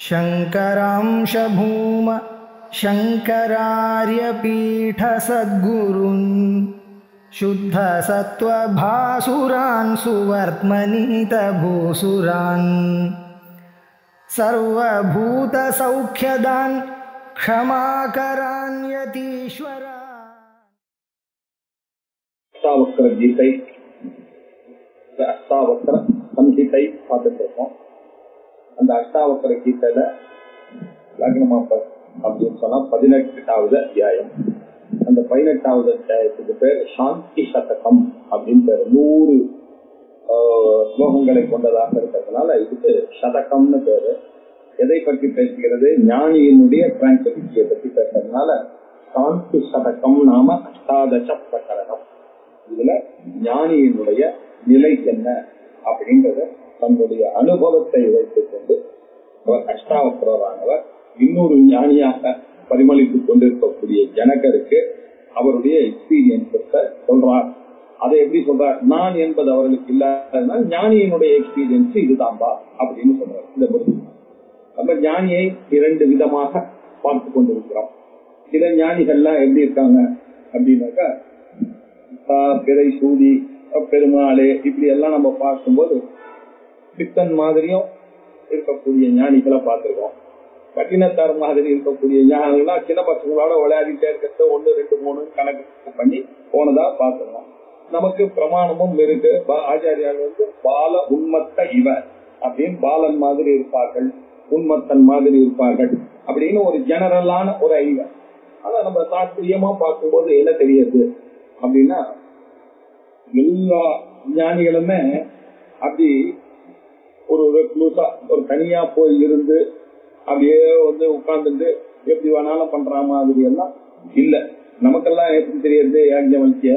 शङ्करांशभूम शङ्करार्यपीठसद्गुरुन् शुद्धसत्त्वभासुरान् सुवर्त्मनीतभूसुरान् सर्वभूतसौख्यदान् क्षमाकरान्यतीश्वरा அஷ்டாவக்கர கீதை இந்த அஷ்டாவக்கர சம்ஹிதை பார்த்துட்டு இருக்கோம் அந்த அஷ்டாவக்கர கீதையில லக்னமா ப- அப்படின்னு சொன்னா பதினெட்டாவது அத்தியாயம் அந்த பதினெட்டாவது அத்தியாயத்துக்கு பேர் சாந்தி சதகம் அப்படின்னு பேர் நூறு ஆஹ், ஸ்லோகங்களை கொண்டதாக இருக்கிறதுனால இதுக்கு சதகம்னு பேரு எதை பற்றி பேசுகிறது ஞானியினுடைய டிரான்ஸ்பிலிட்டியை பற்றி பேசுறதுனால சாந்தி சதகம் நாம அஷ்டாதச பிரகரணம் இதுல ஞானியினுடைய நிலை என்ன அப்படின்றத தன்னுடைய அனுபவத்தை வைத்துக் கொண்டு அவர் அஷ்டாவக்கரரானவர் இன்னொரு ஞானியாக பரிமளித்துக் கொண்டிருக்கக்கூடிய ஜனகருக்கு அவருடைய எக்ஸ்பீரியன்ஸ் சொல்றார் அதை எப்படி சொல்றார் நான் என்பது அவர்களுக்கு இல்லாததுனால் ஞானியினுடைய எக்ஸ்பீரியன்ஸ் இதுதான்பா அப்படின்னு சொல்றார் இந்த பொருள் நம்ம ஞானியை இரண்டு விதமாக பார்த்து கொண்டிருக்கிறோம் சில ஞானிகள்லாம் எப்படி இருக்காங்க அப்படின்னாக்கா ஆஹ் பிறை சூடி அஹ் பெருமாளே இப்படி எல்லாம் நம்ம பார்க்கும்போது பித்தன் மாதிரியும் இருக்கக்கூடிய ஞானிகளை பார்த்திருக்கோம் பட்டினத்தார் மாதிரி இருக்கக்கூடிய ஞானிகளா சின்ன பசங்களோட விளையாடிட்டே இருக்கிறத ஒண்ணு ரெண்டு மூணு கணக்கு பண்ணி போனதா பார்த்திருக்கோம் நமக்கு பிரமாணமும் இருக்கு பா- ஆச்சாரியார் வந்து பால உண்மத்த இவர் அப்படின்னு பாலன் மாதிரி இருப்பார்கள் உண்மத்தன் மாதிரி இருப்பார்கள் அப்படின்னு ஒரு ஜெனரலான ஒரு ஐடியா ஆனா நம்ம சாஸ்திரியமா பார்க்கும்போது என்ன தெரியுது அப்படின்னா எல்லா ஞானிகளுமே அப்படி ஒரு ரெக்லூஸா ஒரு தனியா போய் இருந்து அப்படியே வந்து உட்கார்ந்துட்டு எப்படி வேணாலும் பண்ற மாதிரி எல்லாம் இல்ல நமக்கெல்லாம் எப்படி தெரியுது யாஜ்யவல்கிய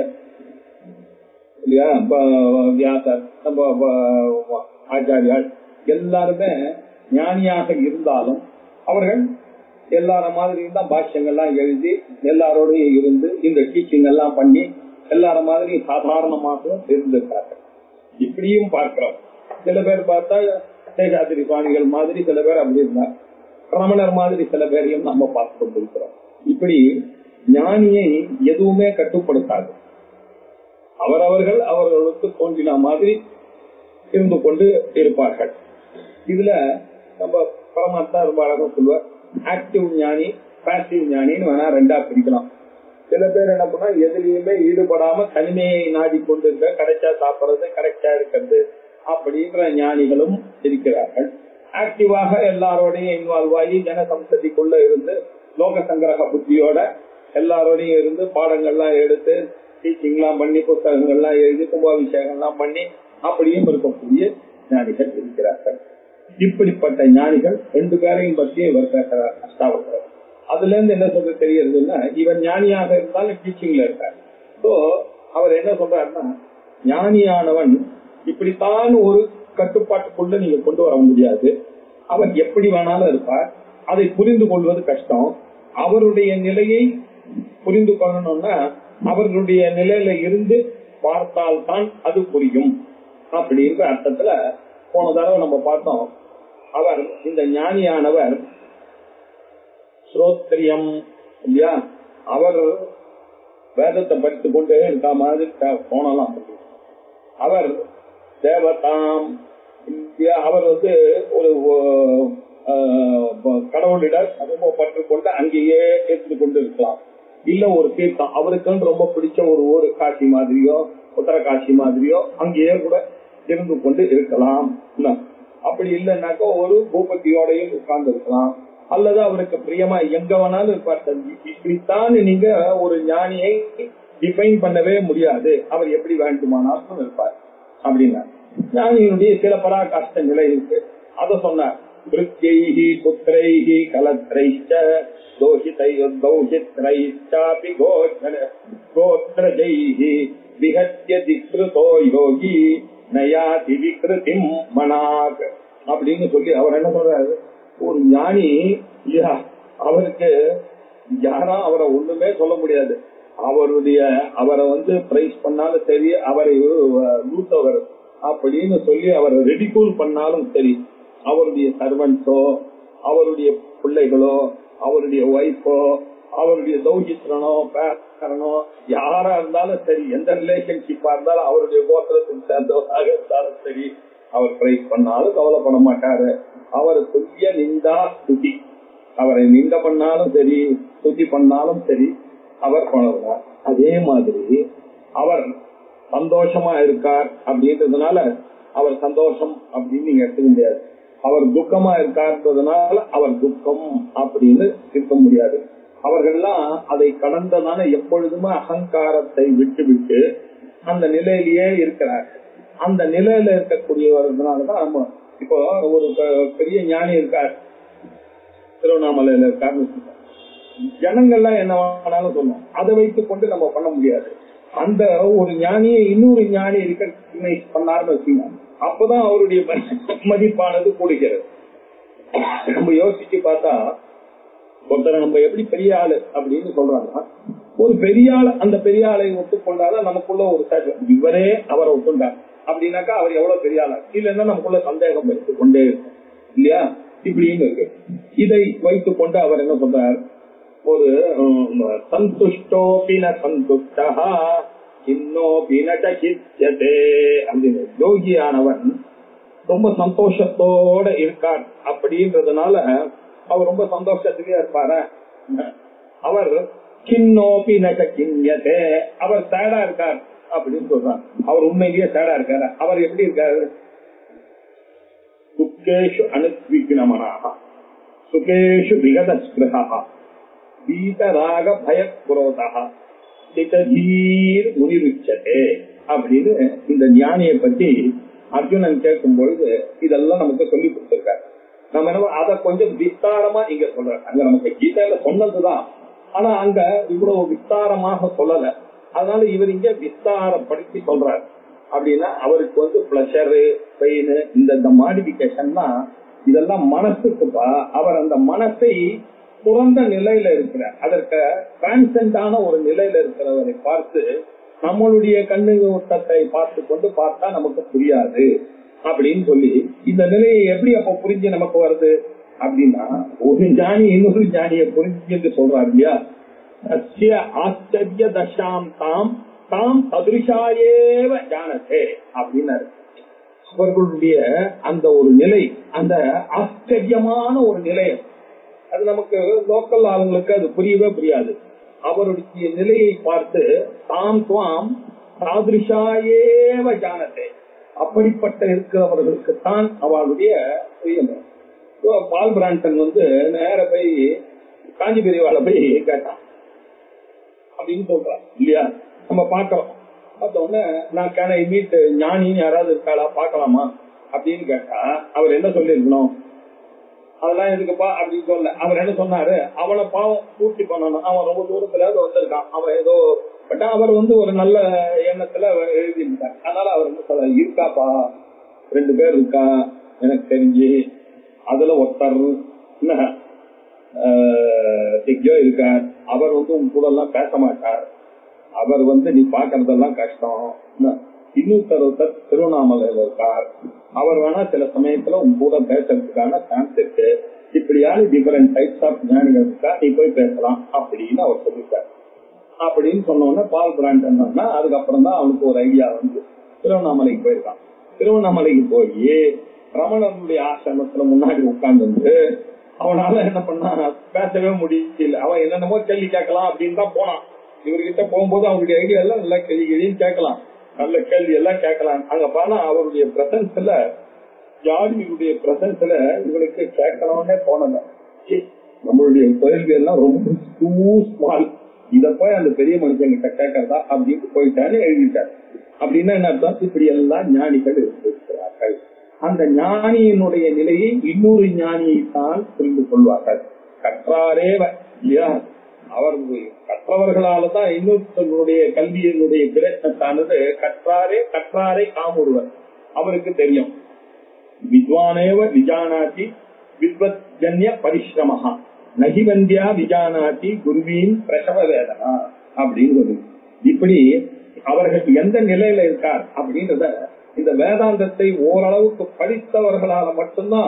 இல்லையா ப- வியாசர் நம்ம ப- ஆச்சாரியால் எல்லாருமே ஞானியாக இருந்தாலும் அவர்கள் எல்லார மாதிரி தான் பாஷ்யங்கள்லாம் எழுதி எல்லாரோடையும் இருந்து இந்த டீச்சிங் எல்லாம் பண்ணி எல்லார மாதிரி சாதாரணமாக இருந்திருக்கார்கள் இப்படியும் பார்க்கிறோம் சில பேர் பார்த்தா சேஷாத்திரி சுவாமிகள் மாதிரி சில பேர் அப்படி இருந்தார் ரமணர் மாதிரி சில பேரையும் நம்ம பார்த்து கொண்டிருக்கிறோம் இப்படி ஞானியை எதுவுமே கட்டுப்படுத்தாது அவரவர்கள் அவர்களுக்கு தோன்றின மாதிரி இருந்து கொண்டு இருப்பார்கள் இதுல நம்ம பரமாத்மா ரொம்ப அழகா சொல்லுவார் ஆக்டிவ் ஞானி பாசிவ் ஞானின்னு வேணா ரெண்டா பிரிக்கலாம் சில பேர் என்ன பண்ணா எதுலயுமே ஈடுபடாம தனிமையை நாடி கொண்டு இருக்க கிடைச்சா சாப்பிடுறது கரெக்டா இருக்கிறது அப்படின்ற ஞானிகளும் இருக்கிறார்கள் ஆக்டிவாக எல்லாரோடையும் இன்வால்வ் ஆகி ஜன சம்சதிக்குள்ள இருந்து லோக சங்கிரக புத்தியோட எல்லாரோடையும் இருந்து பாடங்கள்லாம் எடுத்து டீச்சிங்லாம் பண்ணி புத்தகங்கள்லாம் எழுதி கும்பாபிஷேகம்லாம் பண்ணி அப்படியும் இருக்கக்கூடிய ஞானிகள் இருக்கிறார்கள் இப்படிப்பட்ட ஞானிகள் ரெண்டு பேரையும் பற்றி இவர் பேசுறார் அஷ்டாவக்கரர் அதுல இருந்து என்ன சொல்ற தெரியறதுன்னா இவர் ஞானியாக இருந்தாலும் டீச்சிங்ல இருக்கார் சோ அவர் என்ன சொல்றாருன்னா ஞானியானவன் இப்படித்தான் ஒரு கட்டுப்பாட்டுக்குள்ள நீங்க கொண்டு வர முடியாது அவர் எப்படி வேணாலும் இருப்பார் அதை புரிந்து கொள்வது கஷ்டம் அவருடைய நிலையை புரிந்து கொள்ளணும்னா அவர்களுடைய நிலையில இருந்து பார்த்தால்தான் அது புரியும் அப்படின்ற அர்த்தத்துல போன தடவை நம்ம பார்த்தோம் அவர் இந்த ஞானியானவர் ஸ்ரோத்ரியம் இல்லையா அவர் வேதத்தை படித்துக் கொண்டே இருக்க மாதிரி க- போனலாம் அவர் தேவதாம் இல்லையா அவர் வந்து ஒரு ஆஹ், ப- கடவுளிடம் ரொம்ப பற்று கொண்டு அங்கேயே இருந்து கொண்டு இருக்கலாம் இல்ல ஒரு தீர்த்தம் அவருக்குன்னு ரொம்ப பிடிச்ச ஒரு ஊர் காசி மாதிரியோ உத்தர காசி மாதிரியோ அங்கேயே கூட இருந்து கொண்டு இருக்கலாம் என்ன? அப்படி இல்லைன்னாக்கா ஒரு பூபதியோடையும் உட்கார்ந்து இருக்கலாம் அல்லது அவருக்கு பிரியமா எங்க வேணாலும் இருப்பார் தம்பி இப்படித்தான் நீங்க ஒரு ஞானியை டிஃபைன் பண்ணவே முடியாது அவர் எப்படி வேண்டுமானாலும் இருப்பார் அப்படின்னா ஞானியினுடைய சில பராகாஷ்ட நிலை இருக்கு அத சொன்னார் விருத்தியைஹி புத்திரைஹி கலத்ரைச்ச தோஷிதை தௌஷித்ரைச்சாபி கோச்சர கோத்ரஜைஹி விஹத்ய திக்ருதோ யோகி நயாதி விக்ருதிம் மனாக் அப்படின்னு சொல்லி அவர் என்ன சொல்றாரு ஒரு ஞானி இல்லையா அவருக்கு யாரும் அவரை ஒண்ணுமே சொல்ல முடியாது அவருடைய அவரை வந்து பிரைஸ் பண்ணாலும் சரி அவரை லூத்தவர் அப்படின்னு சொல்லி அவரை ரெடிகூல் பண்ணாலும் சரி அவருடைய சர்வன்ஸோ அவருடைய பிள்ளைகளோ அவருடைய ஒய்ஃபோ அவருடைய தௌஹித்ரனோ பேரனோ யாரா இருந்தாலும் சரி எந்த ரிலேஷன்ஷிப்பா இருந்தாலும் அவருடைய கோத்திரத்தில் சேர்ந்தவராக இருந்தாலும் சரி அவர் ட்ரை பண்ணாலும் கவலைப்பட மாட்டாரு அவர் துல்லிய நிந்தா துதி அவரை நிந்த பண்ணாலும் சரி துதி பண்ணாலும் சரி அவர் பண்ணுவார் அதே மாதிரி அவர் சந்தோஷமா இருக்கார் அப்படின்றதுனால அவர் சந்தோஷம் அப்படின்னு நீங்க எடுத்துக்க முடியாது அவர் துக்கமா இருக்கார்ன்றதுனால அவர் துக்கம் அப்படின்னு இருக்க முடியாது அவர்கள்லாம் அதை கடந்ததான எப்பொழுதுமே அகங்காரத்தை விட்டு விட்டு அந்த நிலையிலேயே இருக்கிறார்கள் அந்த நிலையில இருக்கக்கூடியவர்களாலதான் நம்ம இப்போ ஒரு பெ- பெரிய ஞானி இருக்கார் திருவண்ணாமலையில இருக்காருன்னு வச்சுக்கோங்க. ஜனங்கள்லாம் என்ன வேணாலும் சொல்லும் அதை வைத்துக் கொண்டு நம்ம பண்ண முடியாது அந்த ஒரு ஞானியை இன்னொரு ஞானி ரெக்கக்னைஸ் பண்ணாருன்னு வச்சுக்கோங்க அப்பதான் அவருடைய மதி- மதிப்பானது கூடுகிறது நம்ம யோசிச்சு பார்த்தா ஒருத்தரை நம்ம எப்படி பெரிய ஆளு அப்படின்னு சொல்றாங்கன்னா ஒரு பெரிய ஆள் அந்த பெரிய ஆளை ஒத்துக்கொண்டாதான் நமக்குள்ள ஒரு ச- இவரே அவரை ஒத்துண்டார் அப்படின்னாக்கா அவர் எவ்வளவு பெரிய ஆளா இல்லைன்னா நமக்குள்ள சந்தேகம் வைத்துக் கொண்டே இருக்கும் இல்லையா இப்படின்னு இருக்கு இதை வைத்துக் கொண்டு அவர் என்ன சொல்றார் ஒரு உம், சந்துஷ்டோபி ந சந்துஷ்டா இன்னோபி ந சகித்யதே அப்படின்னு யோகியானவன் ரொம்ப சந்தோஷத்தோட இருக்கார் அப்படின்றதுனால அவர் ரொம்ப சந்தோஷத்திலே இருப்பாரு அவர் கிண்ணோபி நக கிண்யதே அவர் சேடா இருக்கார் அப்படின்னு சொல்றார் அவர் உண்மையிலேயே சேடா இருக்காரு அவர் எப்படி இருக்காரு துக்கேஷு அனுத்விக்னமனாக சுகேஷு விகதஸ்பிருகா பீதராக பயக்ரோதா சிததீர் முனிருச்சதே அப்படின்னு இந்த ஞானியை பத்தி அர்ஜுனன் கேட்கும் பொழுது இதெல்லாம் நமக்கு சொல்லி கொடுத்திருக்காரு நம்ம என்ன அதை கொஞ்சம் விஸ்தாரமா இங்க சொல்ற அங்க நமக்கு கீதையில சொன்னதுதான் ஆனா அங்க இவ்வளவு விஸ்தாரமாக சொல்லல அதனால இவர் இங்க விஸ்தாரப்படுத்தி சொல்றாரு அப்படின்னா அவருக்கு வந்து பிளஷரு பெயின் இந்த இந்த மாடிபிகேஷன்லாம் இதெல்லாம் மனசுக்குப்பா அவர் அந்த மனசை துறந்த நிலையில இருக்கிறார் அதற்கு டிரான்சென்டான ஒரு நிலையில இருக்கிறவரை பார்த்து நம்மளுடைய கண்ணு ஓட்டத்தை பார்த்து கொண்டு பார்த்தா நமக்கு புரியாது அப்படின்னு சொல்லி இந்த நிலையை எப்படி அப்ப புரிஞ்சு நமக்கு வருது அப்படின்னா ஒரு ஞானி இன்னொரு ஞானியை புரிஞ்சுட்டு சொல்றாரு இல்லையா சத்திய ஆச்சரிய தசாம் தாம் தாம் சதுரிஷாயேவ ஜானதே அப்படின்னாரு அவர்களுடைய அந்த ஒரு நிலை அந்த ஆச்சரியமான ஒரு நிலை அது நமக்கு லோக்கல் ஆளுங்களுக்கு அது புரியவே புரியாது அவருடைய நிலையை பார்த்து தாம் துவாம் சாதிருஷாயேவ ஜானதே அப்படிப்பட்ட இருக்கிறவர்களுக்கு தான் அவளுடைய பிரியம் இப்போ பால் பிராண்டன் வந்து நேர போய் காஞ்சி பெரியவாளை போய் கேட்டான் அப்படின்னு சொல்றான் இல்லையா நம்ம பாக்கிறோம் பார்த்த உடனே நான் கேன மீட் ஞானின்னு யாராவது இருக்காளா பார்க்கலாமா அப்படின்னு கேட்டா அவர் என்ன சொல்லியிருக்கணும் அதெல்லாம் எதுக்குப்பா அப்படின்னு சொல்ல அவர் என்ன சொன்னாரு அவனை பாவம் பூர்த்தி பண்ணணும் அவன் ரொம்ப தூரத்துல இருந்து வந்திருக்கான் அவன் ஏதோ பட் அவர் வந்து ஒரு நல்ல எண்ணத்துல எழுதியிருந்தார் அதனால அவர் என்ன சொல்ல இருக்காப்பா ரெண்டு பேர் இருக்கா எனக்கு தெரிஞ்சு அதுல ஒருத்தர் என்ன ஆஹ், எங்கேயோ இருக்கார் அவர் வந்து உங்க கூட எல்லாம் பேச மாட்டார் அவர் வந்து நீ பாக்குறதெல்லாம் கஷ்டம் என்ன? இன்னொருத்தர் ஒருத்தர் திருவண்ணாமலையில இருக்கார் அவர் வேணா சில சமயத்துல உங்க கூட பேசுறதுக்கான சான்ஸ் இருக்கு இப்படியான டிஃபரெண்ட் டைப்ஸ் ஆஃப் ஞானிகள் இருக்கா நீ போய் பேசலாம் அப்படின்னு அவர் சொல்லிட்டார் அப்படின்னு சொன்னோடனே பால் பிராண்ட் என்னன்னா அதுக்கப்புறம் தான் அவனுக்கு ஒரு ஐடியா வந்து திருவண்ணாமலைக்கு போயிருக்கான் திருவண்ணாமலைக்கு போய் ரமணனுடைய ஆசிரமத்துல முன்னாடி உட்கார்ந்து அவனால என்ன பண்ணா பேசவே முடியல அவன் என்னென்னமோ கேள்வி கேட்கலாம் அப்படின்னு தான் போனான் இவர்கிட்ட போகும்போது அவருடைய ஐடியா எல்லாம் நல்லா கேள்வி கேள்வியும் கேட்கலாம் நல்ல கேள்வி எல்லாம் கேட்கலாம் அங்க பானா அவருடைய பிரசன்ஸ்ல ஜாதியுடைய பிரசன்ஸ்ல இவனுக்கு கேட்கணும்னே தோணல ச்சீ, நம்மளுடைய கேள்வி எல்லாம் ரொம்ப டூ ஸ்மால் இத போய் அந்த பெரிய மனுஷன் கிட்ட கேட்கறதா அப்படின்னு போயிட்டாரு எழுதிட்டார் அப்படின்னா என்ன அர்த்தம் இப்படி எல்லாம் ஞானிகள் இருக்கிறார்கள் அந்த ஞானியினுடைய நிலையை இன்னொரு ஞானியை தான் புரிந்து கொள்வார்கள் கற்றாரேவ இல்லையா அவர் கற்றவர்களால தான் இன்னொருத்தருடைய கல்வியினுடைய பிரச்சனத்தானது கற்றாரே கற்றாரை காமுறுவர் அவருக்கு தெரியும் வித்வானேவ விஜானாதி வித்வத் ஜன்ய பரிசிரமஹா நகிவந்தியா விஜானாதி குருவின் பிரசவ வேதனா அப்படின்னு சொல்லுது இப்படி அவர்கள் எந்த நிலையில இருக்கார் அப்படின்றத இந்த வேதாந்தத்தை ஓரளவுக்கு படித்தவர்களால மட்டும்தான்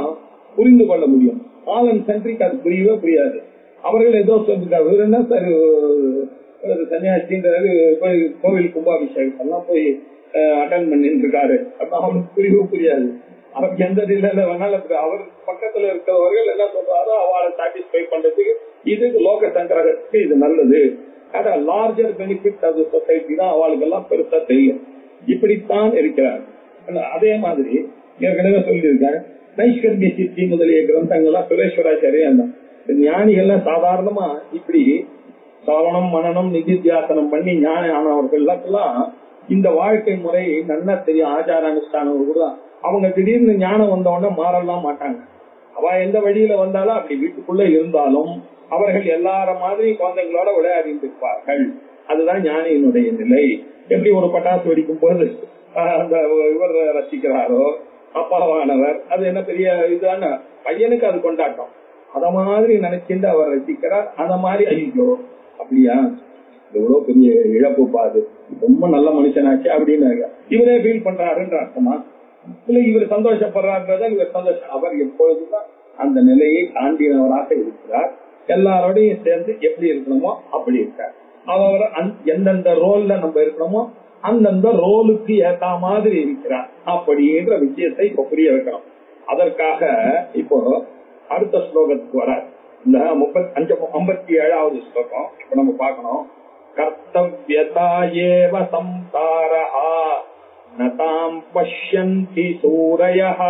புரிந்து கொள்ள முடியும் ஆலன் சென்ட்ரிக் அது புரியவே புரியாது அவர்கள் ஏதோ சொல்லிருக்காரு இவர் என்ன சார் ஒரு சன்னியாசின்றாரு போய் கோவில் கும்பாபிஷேகம் எல்லாம் போய் அட்டன் பண்ணிட்டு இருக்காரு அப்ப அவனுக்கு புரியவே புரியாது அவருக்கு எந்த நிலையில வேணாலும் இருக்கு. அவர் பக்கத்துல இருக்கிறவர்கள் என்ன சொல்றாரோ அவளை சாட்டிஸ்பை பண்றதுக்கு இது லோக சங்கரகத்துக்கு இது நல்லது அதான் லார்ஜர் பெனிஃபிட் அது சொசைட்டி தான் அவளுக்கு எல்லாம் பெருசா தெரியும் இப்படித்தான் இருக்கிறார் ஆனா, அதே மாதிரி ஏற்கனவே சொல்லியிருக்கேன் நைஷ்கர்மிய சித்தி முதலிய கிரந்தங்கள்லாம் சுரேஸ்வராச்சாரியம் தான் ஞானிகள்லாம் சாதாரணமா இப்படி சவணம் மனநம் நிதித்தியாசனம் பண்ணி ஞான ஆனவர்களுக்கெல்லாம் இந்த வாழ்க்கை முறை நன்னா தெரியும் ஆச்சார அனுஷ்டானம் கூட அவங்க திடீர்னு ஞானம் வந்த உடனே மாறலாம் மாட்டாங்க அவ எந்த வழியில வந்தாலும் அப்படி வீட்டுக்குள்ள இருந்தாலும் அவர்கள் எல்லார மாதிரி குழந்தைங்களோட விளையாடிட்டு இருப்பார்கள் அதுதான் ஞானியினுடைய நிலை எப்படி ஒரு பட்டாசு வெடிக்கும் போது ஆஹ், அந்த இவர் ரசிக்கிறாரோ அப்பாவானவர் அது என்ன பெரிய இதுதான பையனுக்கு அது கொண்டாட்டம் அத மாதிரி நினைச்சுட்டு அவர் ரசிக்கிறார் அத மாதிரி ஐயோ அப்படியா எவ்வளவு பெரிய இழப்பு பாது ரொம்ப நல்ல மனுஷனாச்சு அப்படின்னு இவரே ஃபீல் பண்றாருன்ற அர்த்தமா இல்ல இவர் சந்தோஷப்படுறாருன்றத இவர் சந்தோஷம் அவர் எப்பொழுதுதான் அந்த நிலையை தாண்டினவராக இருக்கிறார் எல்லாரோடையும் சேர்ந்து எப்படி இருக்கணுமோ அப்படி இருக்கார் அவர் அந்த- எந்தெந்த ரோல்ல நம்ம இருக்கணுமோ அந்தந்த ரோலுக்கு ஏத்த மாதிரி இருக்கிறார் அப்படின்ற விஷயத்தை இப்ப புரிய வைக்கணும் அதற்காக இப்போ அடுத்த ஸ்லோகத்துக்கு வர இந்த முப்பத்தி அஞ்சு ஐம்பத்தி ஏழாவது ஸ்லோகம் இப்ப நம்ம பார்க்கணும் கர்த்தவியதா ஏவ சம்சாரஹா நதாம் பஷ்யந்தி சூரயः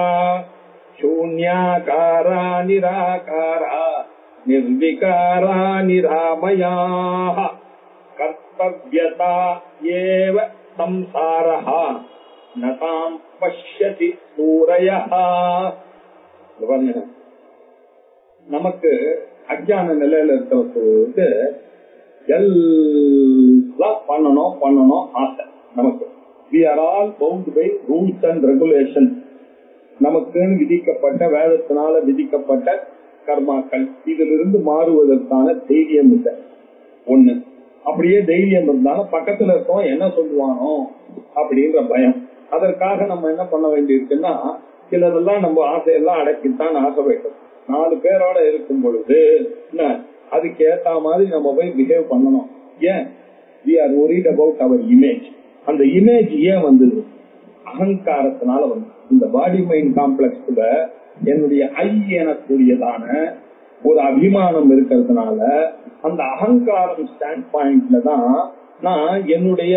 शून्याकारा निराकारा निर्विकारा निरामयाः कर्तव्यता एव संसारः न ताम् पश्यति सूरयः இங்க பாருங்க. நமக்கு அஜான நிலையில இருக்கிறது எல்லாம் பண்ணணும் பண்ணணும் ஆசை நமக்கு we are all bound by rules and regulation நமக்குன்னு விதிக்கப்பட்ட வேதத்தினால விதிக்கப்பட்ட கர்மாக்கள் இதிலிருந்து மாறுவதற்கான தைரியம் இல்லை ஒண்ணு அப்படியே தைரியம் இருந்தாலும் பக்கத்துல இருக்கவன் என்ன சொல்லுவானோ அப்படின்ற பயம் அதற்காக நம்ம என்ன பண்ண வேண்டியிருக்குன்னா சிலதெல்லாம் நம்ம ஆசையெல்லாம் அடக்கித்தான் ஆசை வைக்கணும் நாலு பேரோட இருக்கும் பொழுது என்ன அதுக்கு ஏத்த மாதிரி நம்ம போய் பிஹேவ் பண்ணணும் ஏன் we are worried about our image அந்த இமேஜ் ஏன் வந்தது அகங்காரத்தினால வந்து இந்த பாடி மைண்ட் காம்ப்ளெக்ஸ்ல என்னுடைய ஐ எனக்கூடியதான ஒரு அபிமானம் இருக்கிறதுனால அந்த அகங்காரம் ஸ்டாண்ட் பாயிண்ட்ல தான் நான் என்னுடைய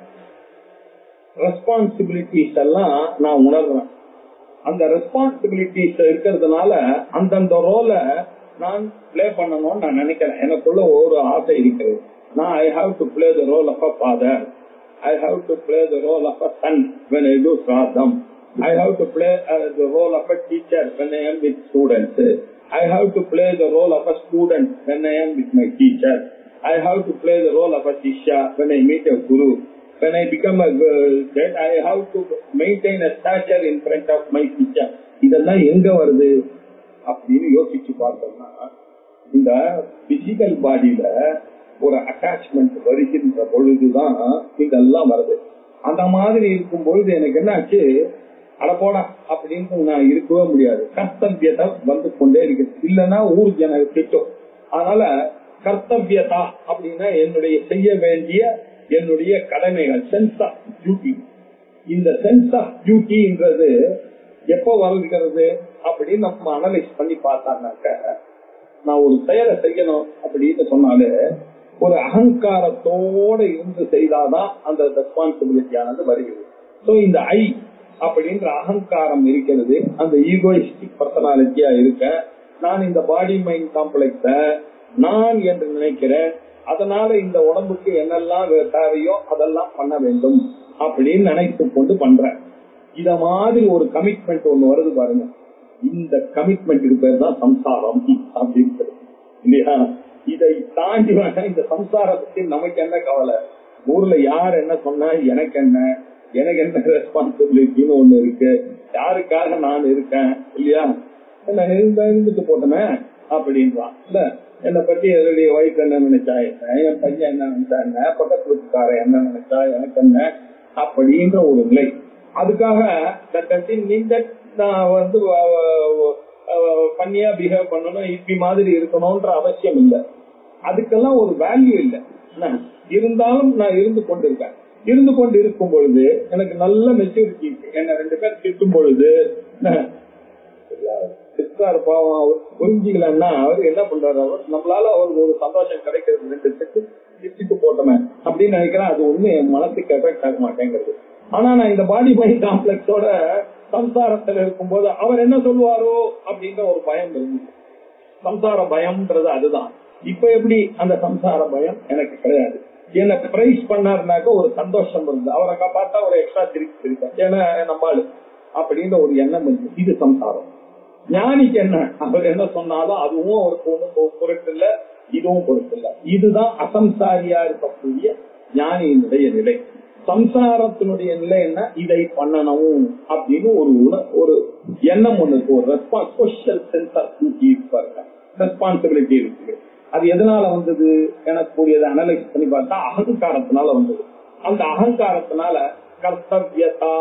ரெஸ்பான்சிபிலிட்டிஸ் எல்லாம் நான் உணர்றேன் அந்த ரெஸ்பான்சிபிலிட்டிஸ் இருக்கிறதுனால அந்தந்த ரோல நான் பிளே பண்ணணும்னு நான் நினைக்கிறேன் எனக்குள்ள ஒரு ஆசை இருக்கிறது நான் I have to play the role of a father I have to play the role of a son when I do Sradham. I have to play uh, the role of a teacher when I am with students. I have to play the role of a student when I am with my teacher. I have to play the role of a Shishya when I meet a Guru. When I become a girl, then I have to maintain a stature in front of my teacher. இதெல்லாம் எங்க வருது அப்படின்னு யோசிச்சு பார்த்தோம்னா இந்த physical பாடியில ஒரு attachment வருகின்ற பொழுதுதான் இதெல்லாம் வருது அந்த மாதிரி இருக்கும் பொழுது எனக்கு என்னாச்சு அடப்போடா அப்படின்னு நான் இருக்கவே முடியாது கர்த்தவியத்தை வந்து கொண்டே இருக்கு இல்லைன்னா ஊருக்கு எனக்கு திட்டம் அதனால கர்த்தவியதா அப்படின்னா என்னுடைய செய்ய வேண்டிய என்னுடைய கடமைகள் சென்ஸ் ஆஃப் டியூட்டி இந்த சென்ஸ் ஆஃப் டியூட்டின்றது எப்போ வருகிறது அப்படின்னு நம்ம அனலைஸ் பண்ணி பார்த்தாங்கனாக்க நான் ஒரு செயலை செய்யணும் அப்படின்னு சொன்னாலே ஒரு அகங்காரத்தோட இருந்து செய்தாதான் அந்த ரெஸ்பான்சிபிலிட்டியானது வருகிறது சோ இந்த ஐ அப்படின்ற அகங்காரம் இருக்கிறது அந்த ஈகோயிஸ்டிக் பர்சனாலிட்டியா இருக்க நான் இந்த பாடி மைண்ட் காம்ப்ளெக்ஸ நான் என்று நினைக்கிறேன் அதனால இந்த உடம்புக்கு என்னெல்லாம் தேவையோ அதெல்லாம் பண்ண வேண்டும் அப்படின்னு நினைத்து கொண்டு பண்றேன் இத மாதிரி ஒரு கமிட்மெண்ட் ஒண்ணு வருது பாருங்க இந்த கமிட்மெண்ட்டுக்கு பேர் தான் சம்சாரம் அப்படின்னு இல்லையா இதை தாண்டி வேணா இந்த சம்சாரத்தை நமக்கு என்ன கவலை ஊர்ல யார் என்ன சொன்னா எனக்கு என்ன எனக்கு என்ன ரெஸ்பான்சிபிலிட்டின்னு ஒண்ணு இருக்கு யாருக்காக நான் இருக்கேன் இல்லையா என்ன இருந்த இருந்துட்டு போட்டமே அப்படின்றான் இல்ல என்னை பத்தி என்னுடைய ஒய்ஃப் என்ன நினைச்சா என்ன என் பையன் என்ன நினைச்சா என்ன பக்கத்து வீட்டுக்காரன் என்ன நினைச்சா எனக்கு என்ன அப்படின்ற ஒரு நிலை அதுக்காக நான் வந்து பண்ணியா பிஹேவ் பண்ணணும் இப்படி மாதிரி இருக்கணும்ன்ற அவசியம் இல்லை அதுக்கெல்லாம் ஒரு வேல்யூ இல்லை என்ன? இருந்தாலும் நான் இருந்து கொண்டிருக்கேன் இருந்து கொண்டு இருக்கும் பொழுது எனக்கு நல்ல மெச்சூரிட்டி இருக்கு என்ன ரெண்டு பேர் திட்டும் பொழுது என்ன? திட்டாரு பாவம் அவர் புரிஞ்சுக்கலன்னா அவர் என்ன பண்றாரு அவர் நம்மளால அவருக்கு ஒரு சந்தோஷம் கிடைக்கிறது ரெண்டு திட்டு திட்டு போட்டோமே அப்படின்னு நினைக்கிறேன் அது ஒண்ணு என் மனசுக்கு எஃபெக்ட் ஆக மாட்டேங்கிறது ஆனா நான் இந்த பாடி மைண்ட் காம்ப்ளெக்ஸோட சம்சாரத்துல இருக்கும்போது அவர் என்ன சொல்லுவாரோ அப்படின்ற ஒரு பயம் இருந்துச்சு சம்சார பயம்ன்றது அதுதான் இப்ப எப்படி அந்த சம்சார பயம் எனக்கு கிடையாது என்ன பிரைஸ் பண்ணாருனாக்க ஒரு சந்தோஷம் இருந்து அவரை கா- பார்த்தா ஒரு எக்ஸ்ட்ரா திருப்பி சிரிப்பேன் ஏன்னா நம்மாளு அப்படின்ற ஒரு எண்ணம் இருக்கு இது சம்சாரம் ஞானிக்கு என்ன அவர் என்ன சொன்னாலும் அதுவும் அவருக்கு ஒண்ணும் பொருட்டு இல்ல இதுவும் பொருட்டு இல்ல இதுதான் அசம்சாரியா இருக்கக்கூடிய ஞானியினுடைய நிலை சம்சாரத்தினுடைய நிலை என்ன இதை பண்ணணும் அப்படின்னு ஒரு உண- ஒரு எண்ணம் ஒண்ணு இருக்கு ஒரு response social sense of duty இருப்பாருங்க ரெஸ்பான்சிபிலிட்டி இருக்கு அது எதனால வந்தது எனக்கு கூடியதை அனலைஸ் பண்ணி பார்த்தா அகங்காரத்தினால வந்தது அந்த அகங்காரத்தினால கர்த்தவியதா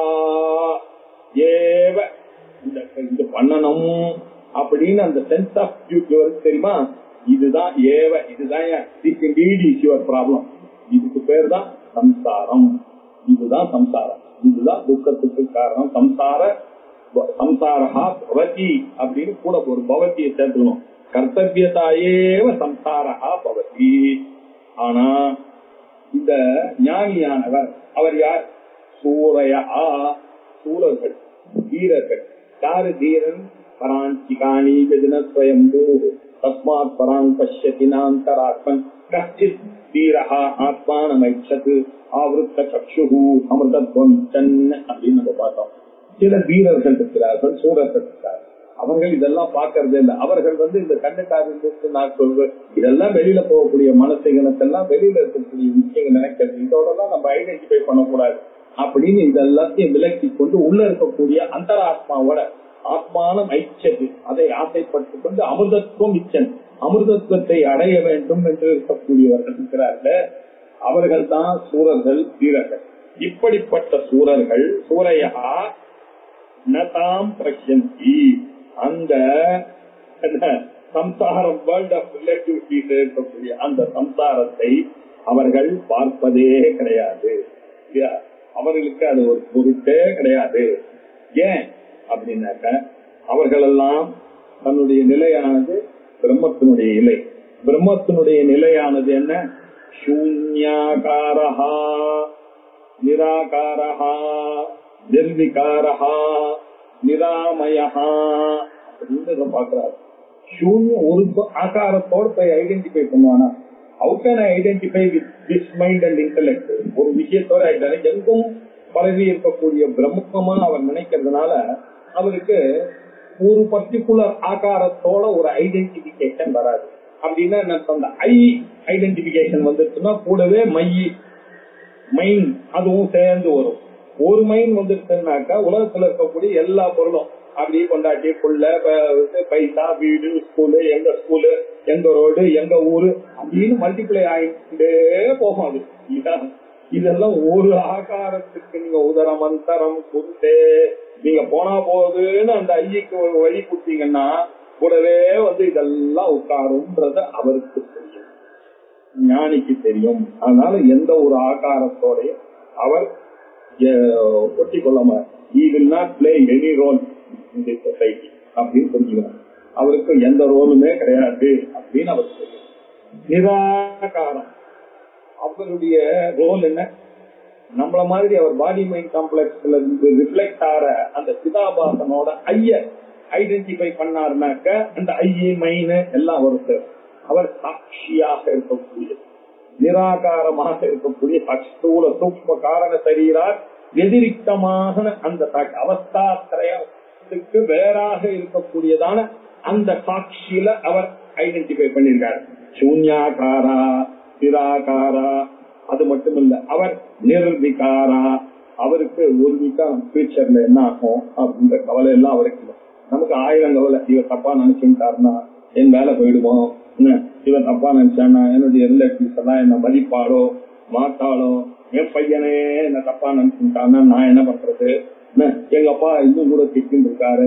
ஏவ இந்த இது பண்ணணும் அப்படின்னு அந்த சென்ஸ் ஆஃப் டியூட்டி வருது தெரியுமா இதுதான் ஏவ இதுதான் இஸ் யுவர் ப்ராப்ளம் இதுக்கு பேர் தான் சம்சாரம் இதுதான் சம்சாரம் இதுதான் துக்கத்துக்கு காரணம் சம்சார சம்சாரா பவதி அப்படின்னு கூட ஒரு பவதியை சேர்த்துக்கணும் கர்த்தவியதாயேவ சம்சாரா பவதி ஆனா இந்த ஞானியானவர் அவர் யார் சூரையா சூரர்கள் வீரர்கள் யாரு தீரன் பராஞ்சிகாணி கஜனஸ்வயம் தஸ்மாத் பராங் பசியதி நாந்தராத்மன் கஷ்டித் தீரஹா ஆத்மானமைச்சது ஆவருத்த சக்ஷு அமிர்தத்வம் சன் அப்படின்னு நம்ம பார்த்தோம் சில வீரர்கள் இருக்கிறார்கள் சூரர்கள் இருக்கிறார்கள் அவர்கள் இதெல்லாம் பார்க்கறதே இல்லை அவர்கள் வந்து இந்த கண்ணுக்காரர்களுக்கு நான் சொல்வேன் இதெல்லாம் வெளியில போகக்கூடிய மனசு இனத்தெல்லாம் வெளியில இருக்கக்கூடிய விஷயங்கள் நினைக்கிறது இதோடலாம் நம்ம ஐடென்டிஃபை பண்ணக்கூடாது அப்படின்னு இதெல்லாத்தையும் விலக்கி கொண்டு உள்ள இருக்கக்கூடிய அந்தராத்மாவோட ஆத்மானம் ஐச்சது அதை ஆசைப்பட்டு கொண்டு அமிர்தத்துவம் இச்சன் அமிர்தத்துவத்தை அடைய வேண்டும் என்று இருக்கக்கூடியவர்கள் இருக்கிறார்கள் அவர்கள் தான் சூரர்கள் வீரர்கள் இப்படிப்பட்ட சூரர்கள் சூரையா நதாம் பிரசந்தி அந்த என்ன, சம்சாரம் வேர்ல்ட் ஆஃப் ரிலேட்டிவிட்டிஸ் இருக்கக்கூடிய அந்த சம்சாரத்தை அவர்கள் பார்ப்பதே கிடையாது இல்லையா? அவர்களுக்கு அது ஒரு பொருட்டே கிடையாது ஏன் அப்படின்னாக்க அவர்களெல்லாம் தன்னுடைய நிலையானது பிரம்மத்தினுடைய நிலை பிரம்மத்தினுடைய நிலையானது என்ன சூன்யாகாரஹா நிராகாரஹா நிர்விகாரஹா நிராமயஹா அப்படின்னு பாக்குறாரு சூன்யம் ஒரு ப- ஆகாரத்தோட போய் ஐடென்டிஃபை பண்ணுவானா how can I identify with this mind and intellect ஒரு விஷயத்தோட identify- எங்கும் பரவி இருக்கக்கூடிய பிரம்மமா அவர் நினைக்கிறதுனால அவருக்கு ஒரு பர்டிகுலர் ஆகாரத்தோட ஒரு ஐடென்டிபிகேஷன் வராது அப்படின்னா என்ன அர்த்தம்? அந்த ஐ ஐடென்டிபிகேஷன் வந்துருச்சுன்னா கூடவே மை மைன் அதுவும் சேர்ந்து வரும் ஒரு மைன் வந்துருச்சுன்னாக்கா உலகத்துல இருக்கக்கூடிய எல்லா பொருளும் அப்படியே கொண்டாட்டி புள்ள ப- பைசா வீடு ஸ்கூலு எங்க ஸ்கூலு எங்க ரோடு எங்க ஊரு அப்படின்னு மல்டிப்ளை ஆயிட்டே போகும் அது இதான் இதெல்லாம் ஒரு ஆகாரத்துக்கு நீங்க உதரம் அந்தரம் குருத்தே நீங்க போனா போகுதுன்னு அந்த ஐயக்கு ஒரு வழி கொடுத்தீங்கன்னா கூடவே வந்து இதெல்லாம் உட்காரும்ன்றது அவருக்கு தெரியும் ஞானிக்கு தெரியும் அதனால எந்த ஒரு ஆகாரத்தோடைய அவர் ஒட்டி கொள்ளாம he will not play any role இந்த சொசைட்டி அப்படின்னு புரிஞ்சுக்கணும் அவருக்கு எந்த ரோலுமே கிடையாது அப்படின்னு அவர் தெரியும் நிராகாரம் அவருடைய ரோல் என்ன நம்மள மாதிரி அவர் பாடி மைண்ட் காம்ப்ளெக்ஸ்ல இருந்து ரிஃப்ளெக்ட் ஆற அந்த சிதாபாசனோட ஐய ஐடென்டிஃபை பண்ணாருனாக்க அந்த ஐய மைனு எல்லாம் வருது அவர் சாட்சியாக இருக்கக்கூடிய நிராகாரமாக இருக்கக்கூடிய ஸ்தூல சூக்ம காரண சரீரார் வெதிரிக்தமாக அந்த சாட்சி அவஸ்தாத்திரயத்துக்கு வேறாக இருக்கக்கூடியதான அந்த சாட்சியில அவர் ஐடென்டிஃபை பண்ணியிருக்காரு சூன்யாகாரா நிராகாரா அது மட்டும் இல்ல அவர் நிர்விகாரா அவருக்கு ஒரு விகாரம் ஃபியூச்சர்ல என்ன ஆகும் அப்படின்ற கவலை எல்லாம் அவருக்கு இல்லை. நமக்கு ஆயிரம் கவலை இவர் தப்பா நினைச்சுட்டாருன்னா என் வேலை போயிடுமோ என்ன இவன் தப்பா நினைச்சானா என்னுடைய ரிலேட்டிவ்ஸ் எல்லாம் என்ன மதிப்பாளோ மாட்டாளோ என் பையனே என்ன தப்பா நினைச்சுட்டான்னா நான் என்ன பண்றது என்ன, எங்க அப்பா இன்னும் கூட திட்டின்னு இருக்காரு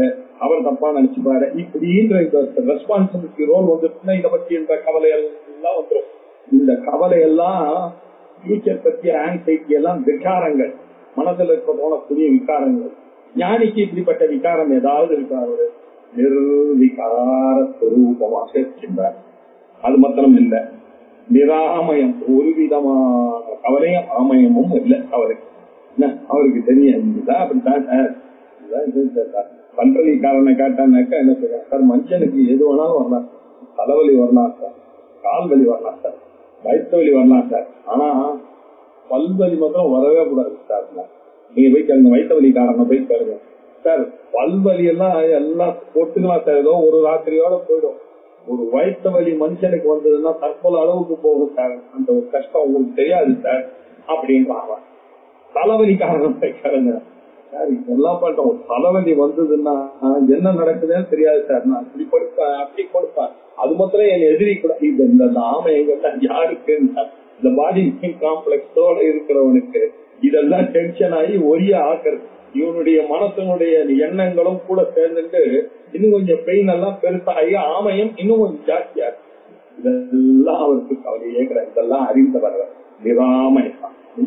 அவர் தப்பா நினைச்சுப்பாரு இப்படின்ற இந்த ரெஸ்பான்சிபிலிட்டி ரோல் வந்துட்டுன்னா இதை பத்தி இந்த கவலை எல்லாம் வந்துடும் இந்த கவலை எல்லாம் ஃபியூச்சர் பத்திய ஆங்ஸைட்டி எல்லாம் விகாரங்கள் மனதில் இருக்க போனக்கூடிய விகாரங்கள் ஞானிக்கு இப்படிப்பட்ட விகாரம் ஏதாவது இருக்கா அவரு நிர்விகார ஸ்வரூபமாக இருக்கின்றார் அது மாத்திரம் இல்ல நிராமயம் ஒரு விதமான கவலையும் ஆமயமும் இல்லை அவருக்கு என்ன, அவருக்கு தெரியும் இதுதான் அப்படித்தான் சார் இதுதான் இது சார் பண்றலி காரனை காட்டானாக்கா என்ன சொல்றாங்க சார் மனுஷனுக்கு எது வேணாலும் வரலாம் தலைவலி வரலாம் சார் கால் வலி வரலாம் சார் வயிற்று வலி வரலாம் சார் ஆனா பல்வலி மாத்திரம் வரவே கூடாது சார் நீங்க போய் கேளுங்க வயிற்று வலி காரணம் போய் கேளுங்க சார் பல்வலி எல்லாம் எல்லாம் போட்டுக்கலாம் சார் ஏதோ ஒரு ராத்திரியோட போயிடும் ஒரு வயிற்று வலி மனுஷனுக்கு வந்ததுன்னா தற்கொலை அளவுக்கு போகும் சார் அந்த ஒரு கஷ்டம் உங்களுக்கு தெரியாது சார் அப்படின்றாங்க தலைவலி காரணம் கேளுங்க சார் இதெல்லாம் பண்றோம் ஒரு தலைவலி வந்ததுன்னா ஆஹ், என்ன நடக்குதுன்னு தெரியாது சார் நான் இப்படி கொடுப்பேன் அப்படி கொடுப்பேன் அது மாத்திரம் என் எதிரி கூட இது இந்த இந்த ஆமை எங்க யாருக்கு இந்த பாடி காம்ப்ளெக்ஸோட இருக்கிறவனுக்கு இதெல்லாம் டென்ஷன் ஆகி ஒரிய ஆக்குறது இவனுடைய மனசனுடைய எண்ணங்களும் கூட சேர்ந்துட்டு இன்னும் கொஞ்சம் பெயின் எல்லாம் பெருசாகி ஆமையும் இன்னும் கொஞ்சம் ஜாஸ்தியா இருக்கு. இதெல்லாம் அவருக்கு கவலையே கிடையாது இதெல்லாம் அறிந்தவர் நிராமயா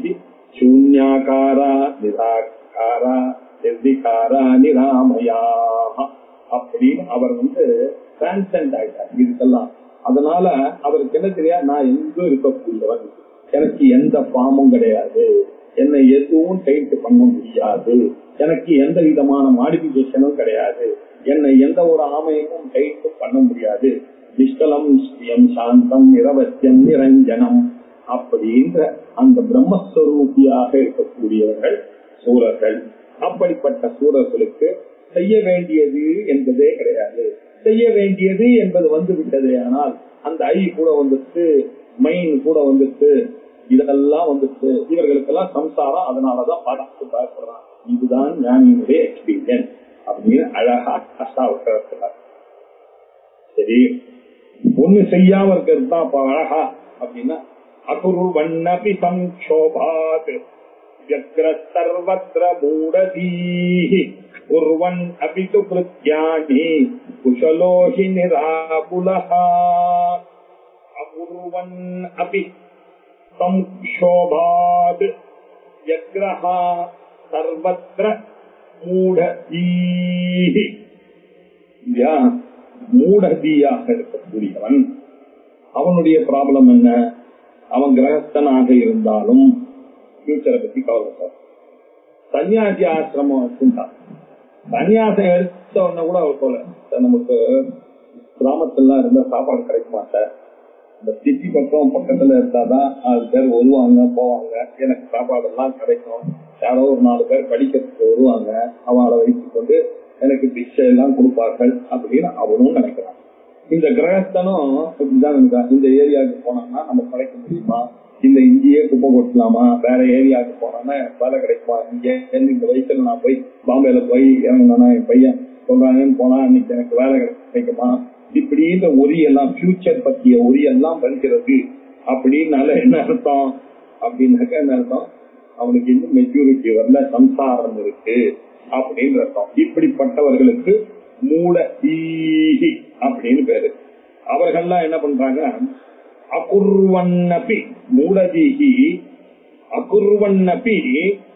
சூன்யாகாரா நிராகாரா நிர்விகாரா நிராமயா அப்படின்னு அவர் வந்து டிரான்சென்ட் ஆயிட்டார் இதுக்கெல்லாம் அதனால அவருக்கு என்ன தெரியா நான் எங்கும் இருக்கக்கூடியவன் எனக்கு எந்த பாமும் கிடையாது என்னை எதுவும் டைட் பண்ண முடியாது எனக்கு எந்த விதமான மாடிபிகேஷனும் கிடையாது என்னை எந்த ஒரு ஆமையமும் டைட் பண்ண முடியாது நிஷ்கலம் ஸ்ரீயம் சாந்தம் நிரவத்தியம் நிரஞ்சனம் அப்படின்ற அந்த பிரம்மஸ்வரூபியாக இருக்கக்கூடியவர்கள் சூரர்கள் அப்படிப்பட்ட சூரர்களுக்கு செய்ய வேண்டியது என்பதே கிடையாது செய்ய வேண்டியது என்பது வந்து விட்டதே ஆனால் அந்த ஐ கூட வந்துட்டு மைன் கூட வந்துட்டு இதெல்லாம் வந்துட்டு இவர்களுக்கெல்லாம் சம்சாரம் அதனாலதான் படத்து பயப்படுறான் இதுதான் ஞானியினுடைய எக்ஸ்பீரியன்ஸ் அப்படின்னு அழகா அஷ்டாவசரத்துறார் சரி ஒண்ணு செய்யாம இருக்கிறது தான் அப்ப அழகா அப்படின்னா அகுருவண்ணபி சம்சோபாத் व्यग्र सर्वत्र मूढधीः कुर्वन् अपि तु कृत्यानि कुशलो हि निराकुलः अकुर्वन् अपि संक्षोभात् व्यग्रः सर्वत्र மூடதீः இல்லையா மூடதீயாக இருக்கக்கூடியவன் அவனுடைய ப்ராப்ளம் என்ன அவன் கிரகஸ்தனாக இருந்தாலும் ஃபியூச்சரை பத்தி கவலைப்பட்டார் சன்னியாசி ஆசிரமம் வச்சுட்டான் சன்னியாசம் எடுத்த உடனே கூட அவர் போல சார், நமக்கு கிராமத்துல இருந்தா சாப்பாடு கிடைக்குமா சார் இந்த சிட்டி பக்கம் பக்கத்துல இருந்தாதான் நாலு பேர் வருவாங்க போவாங்க எனக்கு சாப்பாடு எல்லாம் கிடைக்கும் யாரோ ஒரு நாலு பேர் படிக்கிறதுக்கு வருவாங்க அவளை வைத்துக் கொண்டு எனக்கு பிக்ஷை எல்லாம் கொடுப்பார்கள் அப்படின்னு அவனும் நினைக்கிறான் இந்த கிரகஸ்தனும் இப்படிதான் இருக்கான் இந்த ஏரியாவுக்கு போனோம்னா நம்ம கிடைக்க முடியுமா இந்த இங்கேயே குப்பை கொட்டலாமா வேற ஏரியாவுக்கு போனோம்னா வேலை கிடைக்குமா இங்க இருந்து இந்த வயசுல நான் போய் பாம்பேல போய் இறங்கினா என் பையன் சொல்றாங்கன்னு போனா இன்னைக்கு எனக்கு வேலை கிடைக்குமா இப்படி இந்த ஒரி எல்லாம் ஃபியூச்சர் பத்திய ஒரி எல்லாம் வருகிறது அப்படின்னால என்ன அர்த்தம் அப்படின்னாக்க என்ன அர்த்தம் அவனுக்கு இன்னும் மெச்சூரிட்டி வரல சம்சாரம் இருக்கு அப்படின்னு அர்த்தம் இப்படிப்பட்டவர்களுக்கு மூட ஈஹி அப்படின்னு பேரு அவர்கள்லாம் என்ன பண்றாங்க அகுர்வன்னபி மூடதீகி அகுர்வன்னபி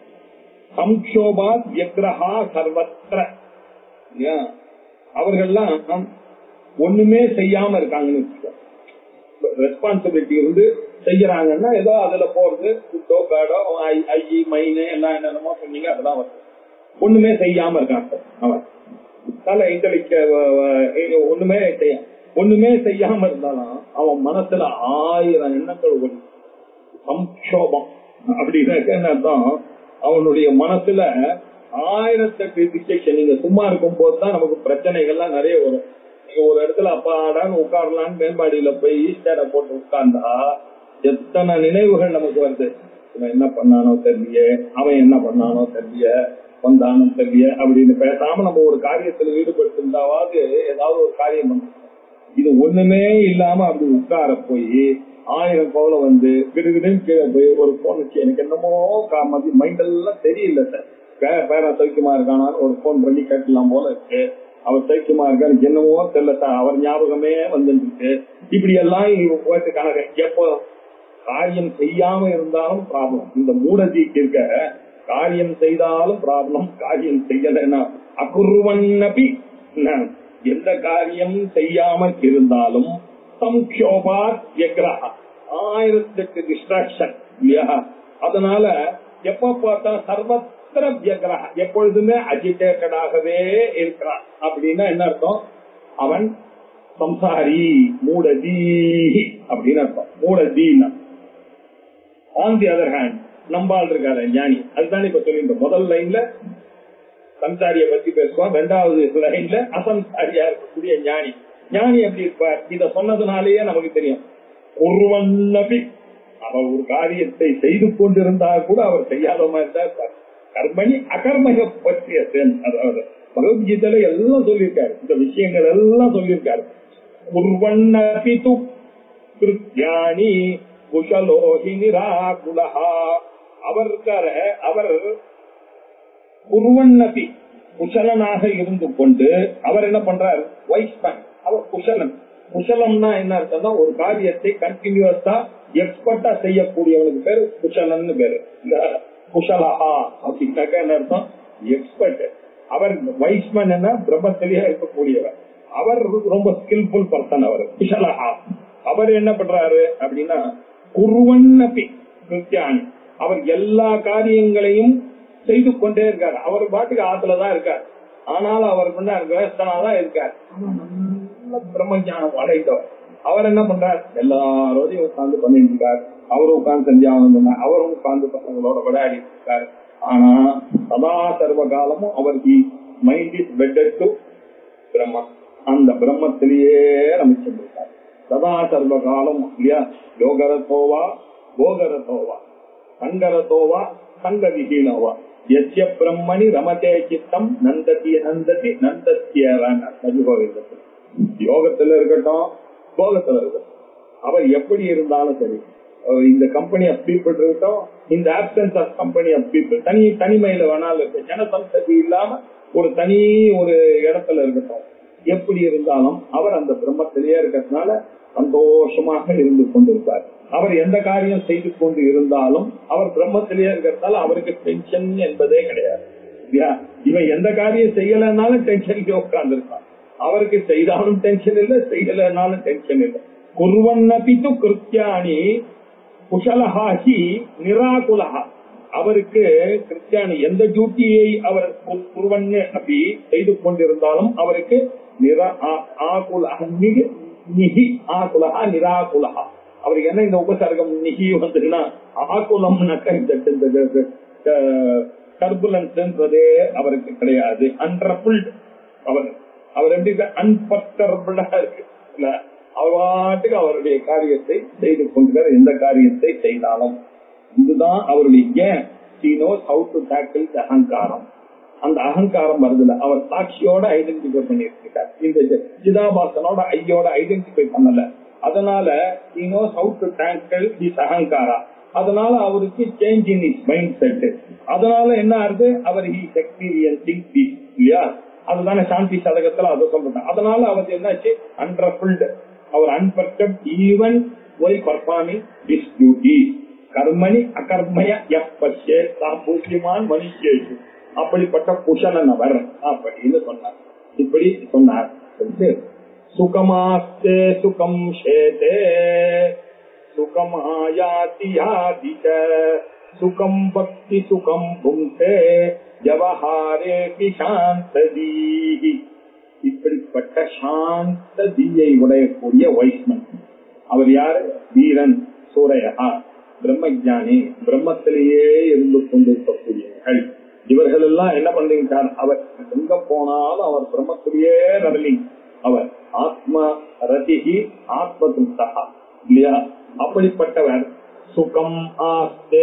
சம்சோபாத் வியக்ரஹா சர்வத்திர இல்லையா? அவர்கள்லாம் ஒண்ணுமே செய்யாம இருக்காங்கன்னு வச்சுக்கோ ரெஸ்பான்சிபிலிட்டி இருந்து செய்யறாங்கன்னா ஏதோ அதுல போறது குட்டோ பேடோ ஐ ஐ மைனு எல்லாம் என்னென்னமோ சொன்னீங்க அதெல்லாம் வருது ஒண்ணுமே செய்யாம இருக்கான் சார் அவன் தலை இன்டெலிக்க ஒண்ணுமே செய்ய ஒண்ணுமே செய்யாம இருந்தாலும் அவன் மனசுல ஆயிரம் எண்ணங்கள் ஓடும் சம்சோபம் அப்படின்னாக்க என்ன அர்த்தம் அவனுடைய மனசுல ஆயிரத்தெட்டு டிஸ்ட்ரக்ஷன் நீங்க சும்மா இருக்கும் போதுதான் நமக்கு பிரச்சனைகள்லாம் நிறைய வரும் நீங்க ஒரு இடத்துல அப்பாடான்னு உட்காரலான்னு மேம்பாடியில போய் ஈஸ்டரை போட்டு உட்கார்ந்தா எத்தனை நினைவுகள் நமக்கு வருது இவன் என்ன பண்ணானோ தெரியல அவன் என்ன பண்ணானோ தெரியல வந்தானோ தெரியல அப்படின்னு பேசாம நம்ம ஒரு காரியத்துல ஈடுபட்டிருந்தாவது ஏதாவது ஒரு காரியம் பண்ணும் இது ஒண்ணுமே இல்லாம அப்படி உட்கார போய் ஆயிரம் கவலை வந்து கிடுகிடுன்னு கீழே போய் ஒரு போன் வச்சு எனக்கு என்னமோ மைண்ட் எல்லாம் தெரியல சார் பேரா சௌக்கியமா இருக்கானான்னு ஒரு போன் பண்ணி கேட்கலாம் போல இருக்கு அவர் சைக்கியமா இருக்காரு என்னவோ தெரியல சார் அவர் ஞாபகமே வந்துருக்கு இப்படி எல்லாம் இவங்க போயிட்டு கணக்கு எப்போ காரியம் செய்யாம இருந்தாலும் ப்ராப்ளம் இந்த மூடஜிக்கு இருக்க காரியம் செய்தாலும் ப்ராப்ளம் காரியம் செய்யலைன்னா அகுர்வன்னபி என்ன? எந்த காரியம் செய்யாமல் இருந்தாலும் சம்ஷோபா எக்ரஹா ஆயிரத்தெட்டு டிஸ்ட்ராக்ஷன் இல்லையா அதனால எப்ப பார்த்தா சர்வத்திர வியக்ரஹ எப்பொழுதுமே அஜிடேட்டடாகவே இருக்கிறான் அப்படின்னா என்ன அர்த்தம் அவன் சம்சாரி மூடதி அப்படின்னு அர்த்தம் மூடதின்னா ஆன் தி அதர் ஹேண்ட் நம்பால் இருக்காரு ஞானி அதுதான் இப்ப சொல்லியிருந்தோம் முதல் லைன்ல சம்சாரிய பத்தி பேசுவோம் ரெண்டாவது லைன்ல அசம்சாரியா இருக்கக்கூடிய ஞானி ஞானி எப்படி இருப்பார் இத சொன்னதுனாலேயே நமக்கு தெரியும் ஒருவன்னபி அவர் ஒரு காரியத்தை செய்து கொண்டிருந்தா கூட அவர் செய்யாத மாதிரி தான் இருப்பார் கர்மணி அகர்மக பற்றிய செயல். அதாவது பகவத்கீதையில எல்லாம் சொல்லியிருக்காரு இந்த விஷயங்கள் எல்லாம் சொல்லியிருக்காரு உருவன்னபி து கிருத்யாணி குஷலோஹி நிராகுலஹா அவர் இருக்காரு அவர் குருவன்னபி குஷலனாக இருந்து கொண்டு அவர் என்ன பண்றார் வைஸ்மன் அவர் குஷலன் குஷலம்னா என்ன அர்த்தம்னா ஒரு காரியத்தை கண்டினியூஸா எக்ஸ்பர்ட்டா செய்யக்கூடியவனுக்கு பேரு குஷலன்னு பேரு இந்த குஷலஹா அப்படின்னாக்கா என்ன அர்த்தம் எக்ஸ்பர்ட் அவர் வைஸ்மன் என்ன பிரம்மத்திலேயே இருக்கக்கூடியவர் அவர் ரொம்ப ஸ்கில்ஃபுல் பர்சன் அவர் குஷலஹா அவர் என்ன பண்றாரு அப்படின்னா குருவன்னபி கிருத்தியானி அவர் எல்லா காரியங்களையும் செய்து கொண்டே இருக்கார் அவர் பாட்டுக்கு ஆத்துலதான் இருக்கார் ஆனாலும் அவர் பண்ண கிரகஸ்தனாதான் இருக்கார் நல்ல பிரம்ம ஞானம் அடைத்தவர் அவர் என்ன பண்றார் எல்லாரோடையும் உட்கார்ந்து பண்ணிட்டு இருக்கார் அவரும் உட்கார்ந்து சந்தியாவனம் பண்ணார் அவரும் உட்கார்ந்து பசங்களோட விளையாடி இருக்கார் ஆனா சதா சர்வ காலமும் அவருக்கு mind is bedded to Brahma அந்த பிரம்மத்திலேயே ரமிச்சிருக்கார் சதா சர்வ காலம் இல்லையா யோகரத்தோவா கோகரத்தோவா சங்கரத்தோவா சங்க விஹீனோவா எஸ்ய பிரம்மணி ரமதே சித்தம் நந்ததி நந்ததி நந்தத்தியவன் மதுகோவிந்தத்தில் யோகத்துல இருக்கட்டும் போகத்துல இருக்கட்டும் அவர் எப்படி இருந்தாலும் சரி அஹ் இந்த கம்பெனி ஆஃப் பீப்புள் இருக்கட்டும் இந்த options of company of people தனி தனிமையில வேணாலும் இருக்கு ஜனசம்சதி இல்லாம ஒரு தனி ஒரு இடத்துல இருக்கட்டும் எப்படி இருந்தாலும் அவர் அந்த பிரம்மத்திலேயே இருக்கிறதுனால சந்தோஷமாக இருந்து கொண்டிருப்பார் அவர் எந்த காரியம் செய்து கொண்டு இருந்தாலும் அவர் பிரம்மத்திலேயே இருக்கிறதால அவருக்கு டென்ஷன் என்பதே கிடையாது இல்லையா? இவன் எந்த காரியம் செய்யலைன்னாலும் டென்ஷனுக்கு உட்கார்ந்து இருக்கான் அவருக்கு செய்தாலும் டென்ஷன் இல்லை செய்யலைன்னாலும் டென்ஷன் இல்லை குருவன்னபித்து கிருத்தியானி குஷலஹாஹி நிராகுலஹா அவருக்கு கிறிஸ்டியானி எந்த டியூட்டியை அவர் கு- குருவன்னு அப்படி செய்து கொண்டிருந்தாலும் அவருக்கு நிரா ஆ- ஆகுலஹ நிகி நிகி ஆகுலஹா நிராகுலஹா அவருக்கு என்ன இந்த உபசர்க்கம் நிகி வந்ததுன்னா ஆகுலம்னாக்க இந்த இந்த டர்புலன்ஸ்ன்றதே அவருக்கு கிடையாது அன்ரபுல்ட் அவர் அவர் எப்படி அன்பர்டபிளா இருக்கு இல்ல அவர் பாட்டுக்கு அவருடைய காரியத்தை செய்து கொண்டிருக்கிற எந்த காரியத்தை செய்தாலும் இதுதான் அவருடைய ஏன் he knows how to tackle the அகங்காரம் அந்த அகங்காரம் வருதுல அவர் சாட்சியோட ஐடென்டிஃபை பண்ணிருக்கார் இந்த சிதாபாசனோட ஐயோட ஐடென்டிஃபை பண்ணல அதனால he knows how to tackle his அகங்காரா அதனால அவருக்கு change in his mind set அதனால என்ன ஆகுது அவர் ஹீஸ் எக்ஸ்பீரியன்சிங் பீஸ் இல்லையா அதுதானே சாந்தி சதகத்துல அதை சொல்றேன் அதனால அவர் என்னாச்சு அண்டர்ஃபுல்டு அவர் unperturbed even why performing this duty கர்மணி அகர்மய எப்பே பூஜ்யமான் மனுஷேஷு அப்படிப்பட்ட குஷலன் அவர் அப்படின்னு சொன்னார் இப்படி சொன்னார் சொல்லிட்டு, சுகமாஸ்தே சுகம் ஷேதே சுகமாயாதி யாதி ச, சுகம் பக்தி சுகம் புங்கே ஜவஹாரே சாந்ததீஹி இப்படிப்பட்ட சாந்த தீயை உடையக்கூடிய வைஷ்ணன் அவர் யாரு வீரன் சூரையா பிரம்மஜானி பிரம்மத்திலேயே இருந்து கொண்டிருக்கக்கூடியவர்கள் இவர்கள் எல்லாம் என்ன பண்றீங்க அவர் எங்க போனாலும் அவர் பிரம்மத்திலேயே ரவலிங் அவர் ஆத்ம ரதிகி ஆத்ம திருப்தகா இல்லையா அப்படிப்பட்டவர் சுகம் ஆஸ்தே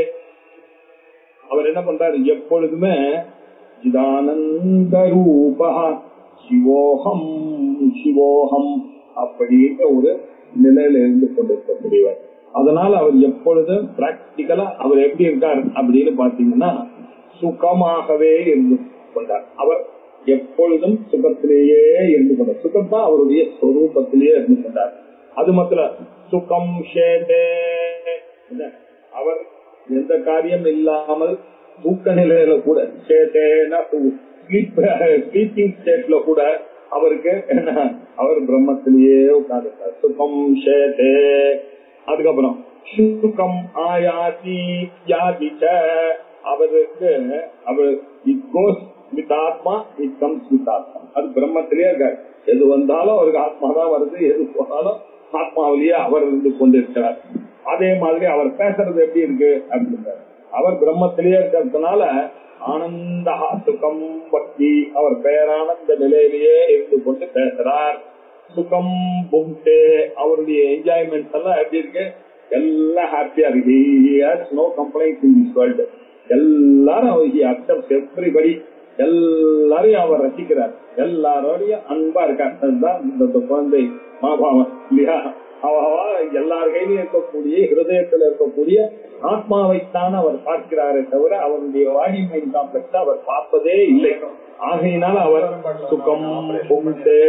அவர் என்ன பண்றாரு எப்பொழுதுமே சிதானந்த ரூபா சிவோகம் சிவோகம் அப்படின்ற ஒரு நிலையில இருந்து கொண்டிருக்கக்கூடியவர் அதனால அவர் எப்பொழுதும் பிராக்டிக்கலா அவர் எப்படி இருக்கார் அப்படின்னு பாத்தீங்கன்னா சுகமாகவே இருந்து கொண்டார் அவர் எப்பொழுதும் சுகத்திலேயே இருந்து கொண்டார் சுகம் தான் அவருடைய சொரூபத்திலேயே இருந்து கொண்டார் அது மாத்திரம் சுகம் ஷேதே என்ன? அவர் எந்த காரியம் இல்லாமல் தூக்க நிலையில கூட ஷேதேனா ஸ்லீப் ஸ்லீப்பிங் ஸ்டேட்ல கூட அவருக்கு என்ன அவர் பிரம்மத்திலேயே உட்கார்ந்துட்டார் சுகம் ஷேதே அதுக்கப்புறம் சுகம் ஆயாதி யாதிச்ச அவருக்கு அவர் it goes with atma it comes with atma அது பிரம்மத்திலேயே இருக்காரு எது வந்தாலும் அவருக்கு ஆத்மா தான் வருது எது போனாலும் ஆத்மாவிலேயே அவர் இருந்து கொண்டிருக்கிறார் அதே மாதிரி அவர் பேசுறது எப்படி இருக்கு அப்படின்றார் அவர் பிரம்மத்திலேயே இருக்கிறதுனால ஆனந்த சுகம் பக்தி அவர் பேரானந்த நிலையிலேயே இருந்து கொண்டு பேசுறார் சுகம் பும்டே அவருடைய என்ஜாய்மெண்ட் எல்லாம் எப்படி இருக்கு எல்லாம் ஹாப்பியா இருக்கு no complaint in this world எல்லாரும் அக்செப்ட் எவ்ரிபடி எல்லாரையும் அவர் ரசிக்கிறார் எல்லாரோடையும் அன்பா இருக்கார் அதுதான் இந்த குழந்தை மாபாவம் இல்லையா அவ அவ எல்லார் கையிலும் இருக்கக்கூடிய ஹிருதயத்தில் இருக்கக்கூடிய ஆத்மாவைத்தான் அவர் பார்க்கிறாரே தவிர அவருடைய வாடி மைண்ட் காம்ப்ளெக்ஸ் அவர் பார்ப்பதே இல்லை ஆகையினால் அவர் சுகம் புகுந்தே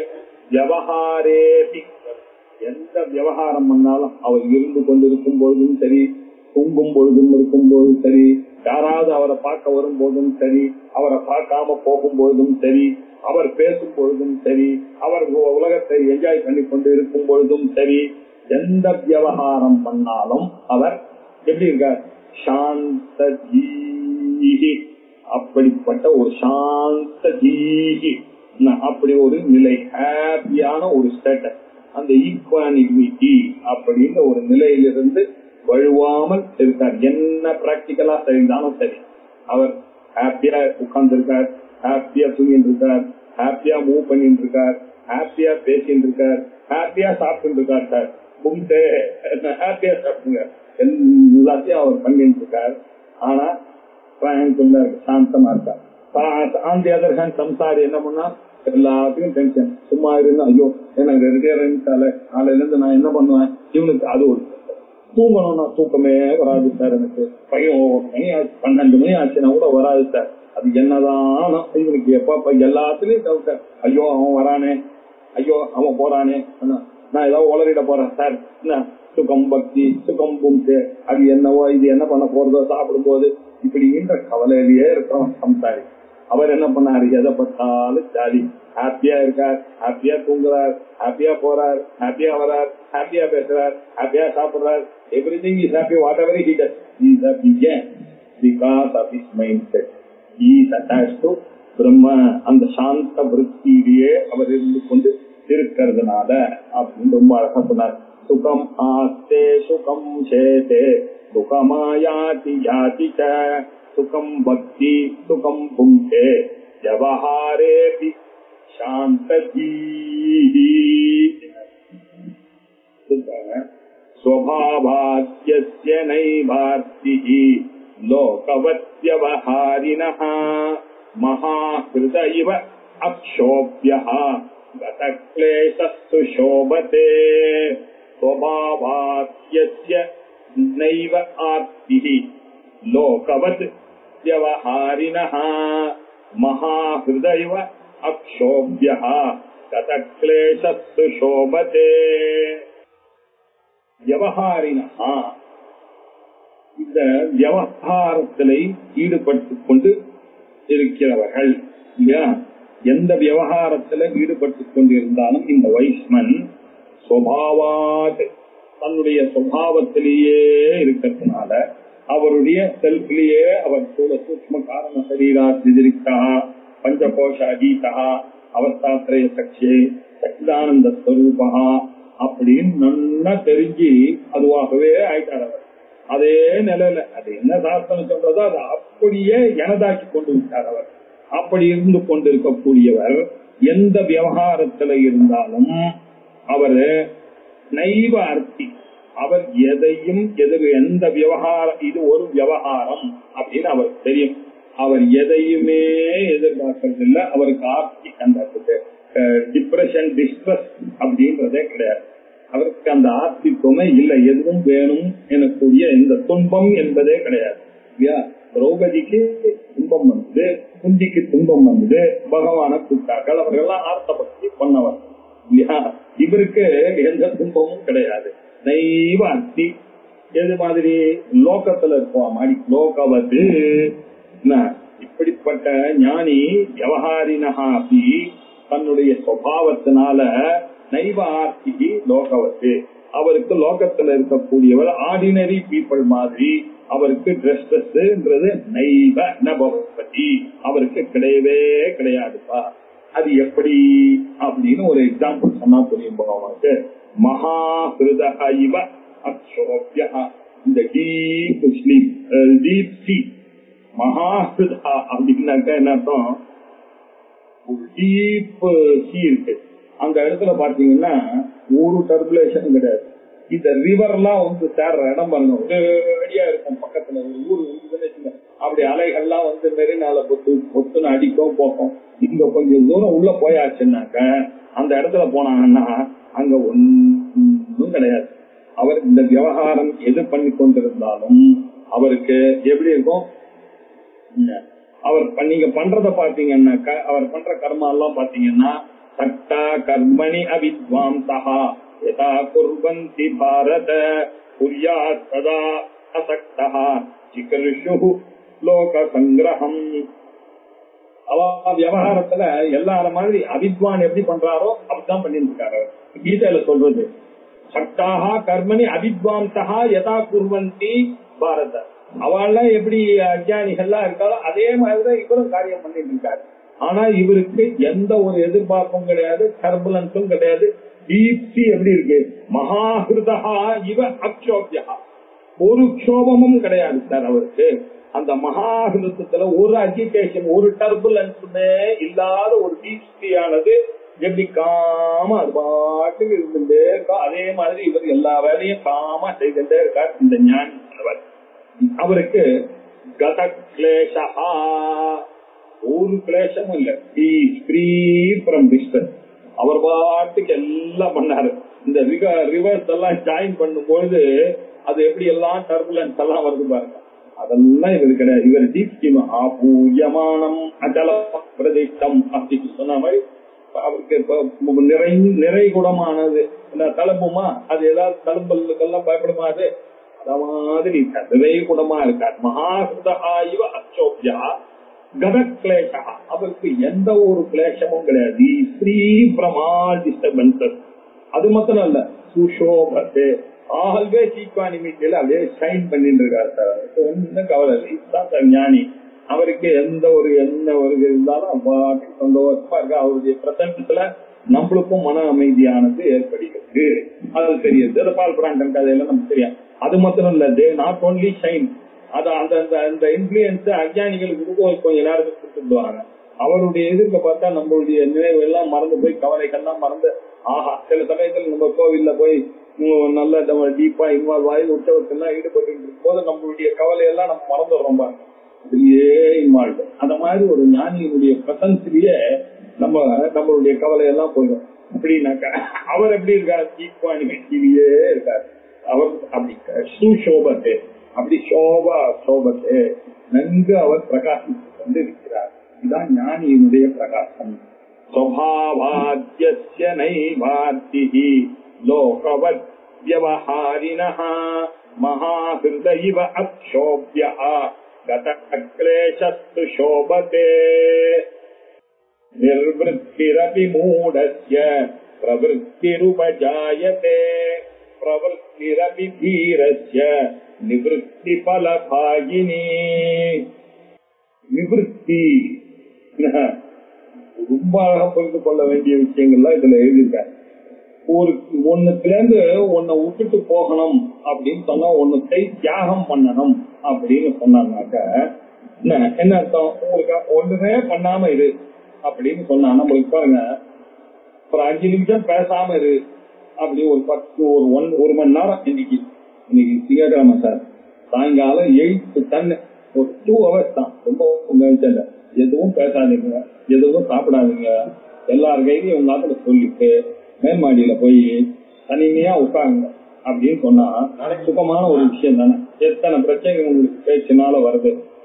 விவகாரேபி எந்த விவகாரம் பண்ணாலும் அவர் இருந்து கொண்டிருக்கும் பொழுதும் சரி தூங்கும் பொழுதும் இருக்கும் போதும் சரி யாராவது அவரை பார்க்க வரும் போதும் சரி அவரை பார்க்காம போகும் பொழுதும் சரி அவர் பேசும் பொழுதும் சரி அவர் உ- உலகத்தை என்ஜாய் பண்ணி கொண்டு இருக்கும் பொழுதும் சரி எந்த விவகாரம் பண்ணாலும் அவர் எப்படி இருக்கார் சாந்த ஜீஹி அப்படிப்பட்ட ஒரு சாந்த ஜீஹி ந- அப்படி ஒரு நிலை ஹாப்பியான ஒரு ஸ்டேட்டஸ் அந்த ஈக்வானிட்டி அப்படின்ற ஒரு நிலையிலிருந்து வழுவாமல் இருக்கார் என்ன பிராக்டிக்கலா இருந்தாலும் சரி அவர் ஹாப்பியா உட்கார்ந்து இருக்கார் ஹாப்பியா தூங்கிட்டு இருக்கார் ஹாப்பியா மூவ் பண்ணிட்டு இருக்கார் ஹாப்பியா பேசிட்டு இருக்கார் ஹாப்பியா சாப்பிட்டு இருக்கார் சார் கும்பிட்டு ஹாப்பியா சாப்பிட்டுங்க எல்லாத்தையும் அவர் பண்ணிட்டு இருக்கார் ஆனா ட்ராங்குலா இருக்கு சாந்தமா இருக்கார் ஆன் தி அதர் ஹேண்ட் சம்சாரி என்ன பண்ணா எல்லாத்துக்கும் டென்ஷன் சும்மா இருந்து ஐயோ எனக்கு ரெண்டே ரெண்டு நாளையில இருந்து நான் என்ன பண்ணுவேன் இவனுக்கு அது ஒரு தூங்கணும்னா தூக்கமே வராது சார் எனக்கு பையன் மணி ஆச்சு பன்னெண்டு மணி ஆச்சுன்னா கூட வராது சார் அது என்னதான் இவனுக்கு எப்ப எல்லாத்துலயும் டவுட் ஐயோ அவன் வரானே ஐயோ அவன் போறானே அண்ணா, நான் ஏதாவது உளறிட போறேன் சார் என்ன சுகம் பக்தி சுகம் பும்சு அது என்னவோ இது என்ன பண்ண போறதோ சாப்பிடும் போது இப்படின்ற கவலையிலேயே இருக்கிறோம் சம்சாரி அவர் என்ன பண்ணாரு எதை பட்டாலும் ஜாலி ஹாப்பியா இருக்கார் ஹாப்பியா தூங்குறார் ஹாப்பியா போறார் ஹாப்பியா வரார் ஹாப்பியா பேசுறார் ஹாப்பியா சாப்பிடுறார் everything is happy whatever he does is happy ஏன் because of his mind set is attach to Brahma அந்த சாந்த விருத்தியிலேயே அவர் இருந்து கொண்டு இருக்கிறதுனால அப்படின்னு ரொம்ப அழகா சொன்னார் சுகம் ஆஸ்தே சுகம் சேதே சுகமாயாதி யாதி ச சுகம் பக்தி சுகம் புங்கே விவகாரேபி சாந்தஜீ स्वभावाद्यस्य नैवार्तिः लोकवत्यवहारिणः महाकृत इव अक्षोभ्यः गतक्लेशस्तु शोभते स्वभावाद्यस्य नैव आर्तिः लोकवत् व्यवहारिणः महाहृद इव अक्षोभ्यः गतक्लेशस्तु शोभते விவகாரினா இந்த விவகாரத்திலே ஈடுபட்டுக் கொண்டு இருக்கிறவர்கள் இல்லையா எந்த விவகாரத்துல ஈடுபட்டுக் கொண்டிருந்தாலும் இந்த வைஸ்மன் சுவாவாத் தன்னுடைய சுபாவத்திலேயே இருக்கிறதுனால அவருடைய செல்ஃபிலேயே அவர் ஸ்தூல சூக்ம காரண சரீரா திதிரிக்கா பஞ்சகோஷ அதீதா அவஸ்தாத்திரய சக்ஷே சச்சிதானந்த ஸ்வரூபா அப்படின்னு நன்னா தெரிஞ்சு அதுவாகவே ஆயிட்டார் அவர் அதே நிலையில அது என்ன சாஸ்திரம் சொல்றதோ அதை அப்படியே எனதாக்கி கொண்டு விட்டார் அவர் அப்படி இருந்து கொண்டிருக்கக்கூடியவர் எந்த விவகாரத்துல இருந்தாலும் அவரு நைவ அர்த்தி அவர் எதையும் எதிர் எந்த விவகாரம் இது ஒரு விவகாரம் அப்படின்னு அவருக்கு தெரியும் அவர் எதையுமே எதிர்பார்க்கறது இல்ல அவருக்கு ஆர்த்தி அந்த டிப்ரெஷன் டிஸ்ட்ரஸ் அப்படின்றதே கிடையாது அவருக்கு அந்த ஆர்த்தித்துவமே இல்லை எதுவும் வேணும் எனக்கூடிய இந்த துன்பம் என்பதே கிடையாது இல்லையா திரௌபதிக்கு துன்பம் வந்தது குந்திக்கு துன்பம் வந்தது பகவான கூப்பிட்டார்கள் அவர்கள்லாம் ஆர்த்த பக்தி பண்ணவர் இல்லையா இவருக்கு எந்த துன்பமும் கிடையாது நைவ அக்தி எது மாதிரி லோகத்துல இருப்போம் மாடி லோகவது என்ன, இப்படிப்பட்ட ஞானி விவகாரினஹா அப்படி தன்னுடைய சுவாவத்தினால நைவ ஆர்த்தி லோகவத்து அவருக்கு லோகத்துல இருக்கக்கூடியவர் ஆர்டினரி பீப்புள் மாதிரி அவருக்கு ட்ரெஸ்ன்றது நைவ நபதி அவருக்கு கிடையவே கிடையாதுப்பா அது எப்படி அப்படின்னு ஒரு எக்ஸாம்பிள் சொன்னா புரியும் போவாங்க மகாஹிருதக இவ அக்ஷோபிய இந்த டீப் ஸ்லீப் டீப் சி மகாஹிருதா அப்படின்னாக்க என்ன அர்த்தம் ஒரு டீப் சி இருக்கு அந்த இடத்துல பாத்தீங்கன்னா ஒரு டர்புலேஷன் கிடையாது இந்த ரிவர்லாம் வந்து சேர்ற இடம் பாருங்க ஒரேடியா இருக்கும் பக்கத்துல ஒரு ஊர் இருக்குதுன்னு வச்சுக்கோங்க. அப்படி அலைகள்லாம் வந்து மெரினால பொத்து பொத்துன்னு அடிக்கும் போகும் இங்க கொஞ்சம் தூரம் உள்ள போயாச்சுன்னாக்க அந்த இடத்துல போனாங்கன்னா அங்க ஒன்றும் கிடையாது அவர் இந்த விவகாரம் எது பண்ணி கொண்டிருந்தாலும் அவருக்கு எப்படி இருக்கும் அவர் ப- நீங்க பண்றத பாத்தீங்கன்னாக்கா அவர் பண்ற கர்மா எல்லாம் பாத்தீங்கன்னா சட்டா கர்மணி அவித்வாம்சா யதா குர்வந்தி பாரத குர்யாத் சதா அசக்தா சிகர்ஷு லோக சங்கிரகம் அவ விவகாரத்துல எல்லார மாதிரி அவித்வான் எப்படி பண்றாரோ அப்படிதான் பண்ணிட்டு இருக்காரு அவர். கீதையில சொல்றது சக்தாக கர்மணி அவித்வாம்சா யதா குர்வந்தி பாரத அவள்லாம் எப்படி அஜானிகள்லாம் இருக்காளோ அதே மாதிரிதான் இவரும் காரியம் பண்ணிட்டு இருக்காரு ஆனா இவருக்கு எந்த ஒரு எதிர்பார்ப்பும் கிடையாது டர்புலன்ஸும் கிடையாது தீப்தி எப்படி இருக்கு மகாஹிருதா இவ அக்ஷோபியா ஒரு க்ஷோபமும் கிடையாது சார் அவருக்கு அந்த மகாஹிருதத்துல ஒரு அஜிடேஷன் ஒரு டர்புலன்ஸுமே இல்லாத ஒரு தீப்தியானது எப்படி காம அது பாட்டுக்கு இருந்துட்டே இருக்கா அதே மாதிரி இவர் எல்லா வேலையும் காம செய்துட்டே இருக்கார் இந்த ஞானி அவர் அவருக்கு கத கிளேஷா ஒரு கிளேசமும் இல்ல ஃப்ரீ ஃப்ரம் டிஸ்டன்ஸ் அவர் பாட்டுக்கு எல்லாம் பண்ணாரு இந்த ரிவர்ஸ் எல்லாம் ஜாயின் பண்ணும்பொழுது அது எப்படி எல்லாம் டர்புலன்ஸ் எல்லாம் வருது பாருங்க அதெல்லாம் இவர் கிடையாது இவர் தீப்திமா ஆபூயமானம் அச்சல பிரதிஷ்டம் அப்படின்னு சொன்ன மாதிரி அவருக்கு இப்ப நிறை நிறை குடமானது இந்த தழும்புமா அது ஏதாவது தழும்பலுக்கெல்லாம் பயப்படுமா அது அத மாதிரி இருக்காது. நிறை குடமா இருக்காது மகாசுதா இவ அச்சோபியா கதக்லேஷா அவருக்கு எந்த ஒரு கிளேஷமும் கிடையாது ஃப்ரீ ஃப்ரம் ஆல் டிஸ்டர்பன்சஸ் அது மாத்திரம் இல்ல சுஷோபத்து ஆல்வேஸ் ஈக்வானிமிட்டியில அப்படியே ஷைன் பண்ணிட்டு இருக்காரு சார் ஒன்னும் கவலை இல்லை இதுதான் சார் ஞானி அவருக்கு எந்த ஒரு என்ன ஒரு இருந்தாலும் அப்பாட்டு சந்தோஷமா இருக்கு அவருடைய பிரசன்டத்துல நம்மளுக்கும் மன அமைதியானது ஏற்படுகிறது அது தெரியுது அது பால் பிராண்டன் கதையில நமக்கு தெரியும் அது மாத்திரம் இல்ல தே நாட் ஓன்லி ஷைன் அது அந்த அந்த அந்த இன்ஃபுளுயன்ஸ் அஜானிகளுக்கு கொடுக்க கொஞ்ச நேரத்துக்கு கொடுத்துடுவாங்க அவருடைய எதிர்க்க பார்த்தா நம்மளுடைய நினைவு எல்லாம் மறந்து போய் கவலைகள்லாம் மறந்து ஆஹா சில சமயத்துல நம்ம கோவில்ல போய் உம், நல்ல டீப்பா இன்வால்வ் ஆகி உற்சவத்தெல்லாம் ஈடுபட்டு இருக்கும் போது நம்மளுடைய கவலை எல்லாம் நம்ம மறந்துடுறோம் பாருங்க அப்படியே இன்வால்வ் அந்த மாதிரி ஒரு ஞானியினுடைய பிரசன்ஸ்லயே நம்ம நம்மளுடைய கவலை எல்லாம் போயிடும் அப்படின்னாக்கா அவர் எப்படி இருக்கார் ஈக்வானிமிட்டிலேயே இருக்கார் அவர் அப்படி சுசோபத்தே அப்படி சோபா சோபத்தே நன்கு அவர் பிரகாசித்து கொண்டு இருக்கிறார் இதுதான் ஞானியினுடைய பிரகாசம் स्वभावाद्यस्य नैवार्तिः लोकवत् व्यवहारिणः महाहृद इव अक्षोभ्यः गतक्लेशस्तु शोभते निर्वृत्तिरपि मूढस्य प्रवृत्तिरुपजायते प्रवृत्तिरपि धीरस्य निवृत्तिफलभागिनी நிவൃத்தி ரொம்ப அழகா புரிந்து கொள்ள வேண்டிய விஷயங்கள்லாம் இதுல எழுதியிருக்காங்க ஒரு ஒண்ணுத்துல இருந்து ஒன்ன விட்டுட்டு போகணும் அப்படின்னு சொன்னா ஒன்னத்தை தியாகம் பண்ணணும் அப்படின்னு சொன்னாங்கனாக்க என்ன என்ன அர்த்தம் உங்களுக்கு ஒண்ணுமே பண்ணாம இரு அப்படின்னு சொன்னா நம்மளுக்கு பாருங்க ஒரு அஞ்சு நிமிஷம் பேசாம இரு அப்படி ஒரு பத்து ஒரு ஒன் ஒரு மணி நேரம் இன்னைக்கு இன்னைக்கு திங்கட்கிழமை சார் சாயங்காலம் எயிட் டன் ஒரு டூ ஹவர்ஸ் தான் ரொம்ப நிமிஷம் இல்ல எதுவும் பேசாதீங்க எதுவும் சாப்பிடாதீங்க எல்லார் கையிலையும் உங்க ஆத்துல சொல்லிட்டு மேல்மாடியில போய் தனிமையா உட்காருங்க அப்படின்னு சொன்னா சுகமான ஒரு விஷயம் தானே எத்தனை பிரச்சனை உங்களுக்கு பேச்சுனால வருது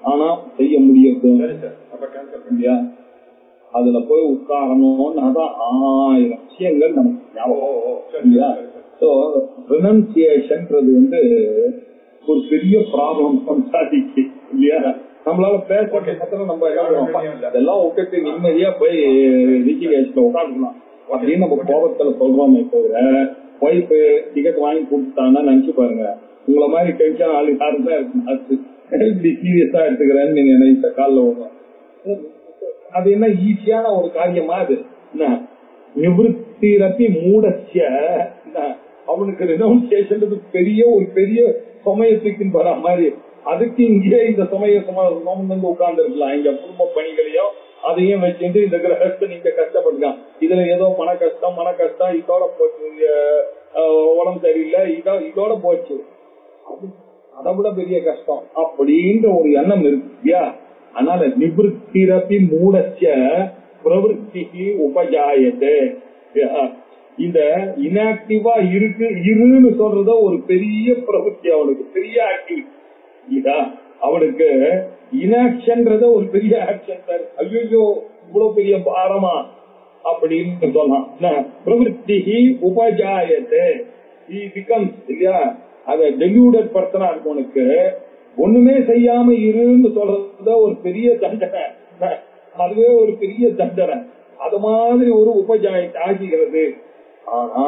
ஆனா செய்ய முடியாது சரி சார் அப்ப கேன்சல் இல்லையா அதுல போய் உட்காரணும்னு அதான் ஆயிரம் விஷயங்கள் நமக்கு ஓ ஞாபகம் ஓ, ஓ சரி இல்லையா சரி, சரி. சோ ப்ரொனன்சியேஷன்ன்றது வந்து ஒரு பெரிய ப்ராப்ளம் சம்சாரிக்கு இல்லையா நம்மளால பேச Okay. மாத்திரம் நம்ம என்ன பண்ணுவோம்? இதெல்லாம் விட்டுட்டு நிம்மதியா போய் ரிஷிகேஷ்ல உட்காந்துக்கலாம் அப்படின்னு நம்ம கோபத்துல சொல்றோமே தவிர ஒய்ஃப் டிக்கெட் வாங்கி கொடுத்தாங்கன்னா நினைச்சு பாருங்க உங்களை மாதிரி டென்ஷன் ஆளு யாருமே இருக்கு இப்படி சீரியஸா எடுத்துக்கிறேன்னு நீங்க நினைச்ச காலில் வரும் அது என்ன ஈஸியான ஒரு காரியமா அது என்ன நிவൃத்திரப்பி மூடச்சிய என்ன அவனுக்கு ரெனவுன்சியேஷன் பெரிய ஒரு பெரிய சுமையத்துக்கு வர மாதிரி அதுக்கு இங்கே இந்த சுமைய சும சுமந்து உட்கார்ந்து இருக்கலாம் இங்க குடும்ப பணிகளையும் அதையும் வச்சுட்டு இந்த கிரகத்தை நீங்க கஷ்டப்படுறான் இதுல ஏதோ பண கஷ்டம் மன கஷ்டம் இதோட போச்சு அஹ், உடம்பு சரியில்லை இதோ இதோட போச்சு அது அதை விட பெரிய கஷ்டம் அப்படின்ற ஒரு எண்ணம் இருக்கு இல்லையா அதனால நிவൃத்திரப்பி மூடச்ச பிரவருத்திக்கு உபஜாயத்தை இந்த இன்ஆக்டிவா இருக்கு இருன்னு சொல்றத ஒரு பெரிய பிரவருத்தி அவனுக்கு பெரிய ஆக்டிவிட்டி இல்லையா அவனுக்கு இனாக்ஷன்றத ஒரு பெரிய ஆக்ஷன் சார் ஐயோ இவ்வளவு பெரிய பாரமா அப்படின்னு சொல்லலாம் என்ன? பிரவருத்தி உபஜாயத்தை he becomes இல்லையா அத டெலியூடட் பர்சனா இருக்கவனுக்கு ஒண்ணுமே செய்யாம இருன்னு சொல்றத ஒரு பெரிய தண்டனை என்ன? அதுவே ஒரு பெரிய தண்டனை அது மாதிரி ஒரு உபஜாயத்தை ஆகிறது ஆனா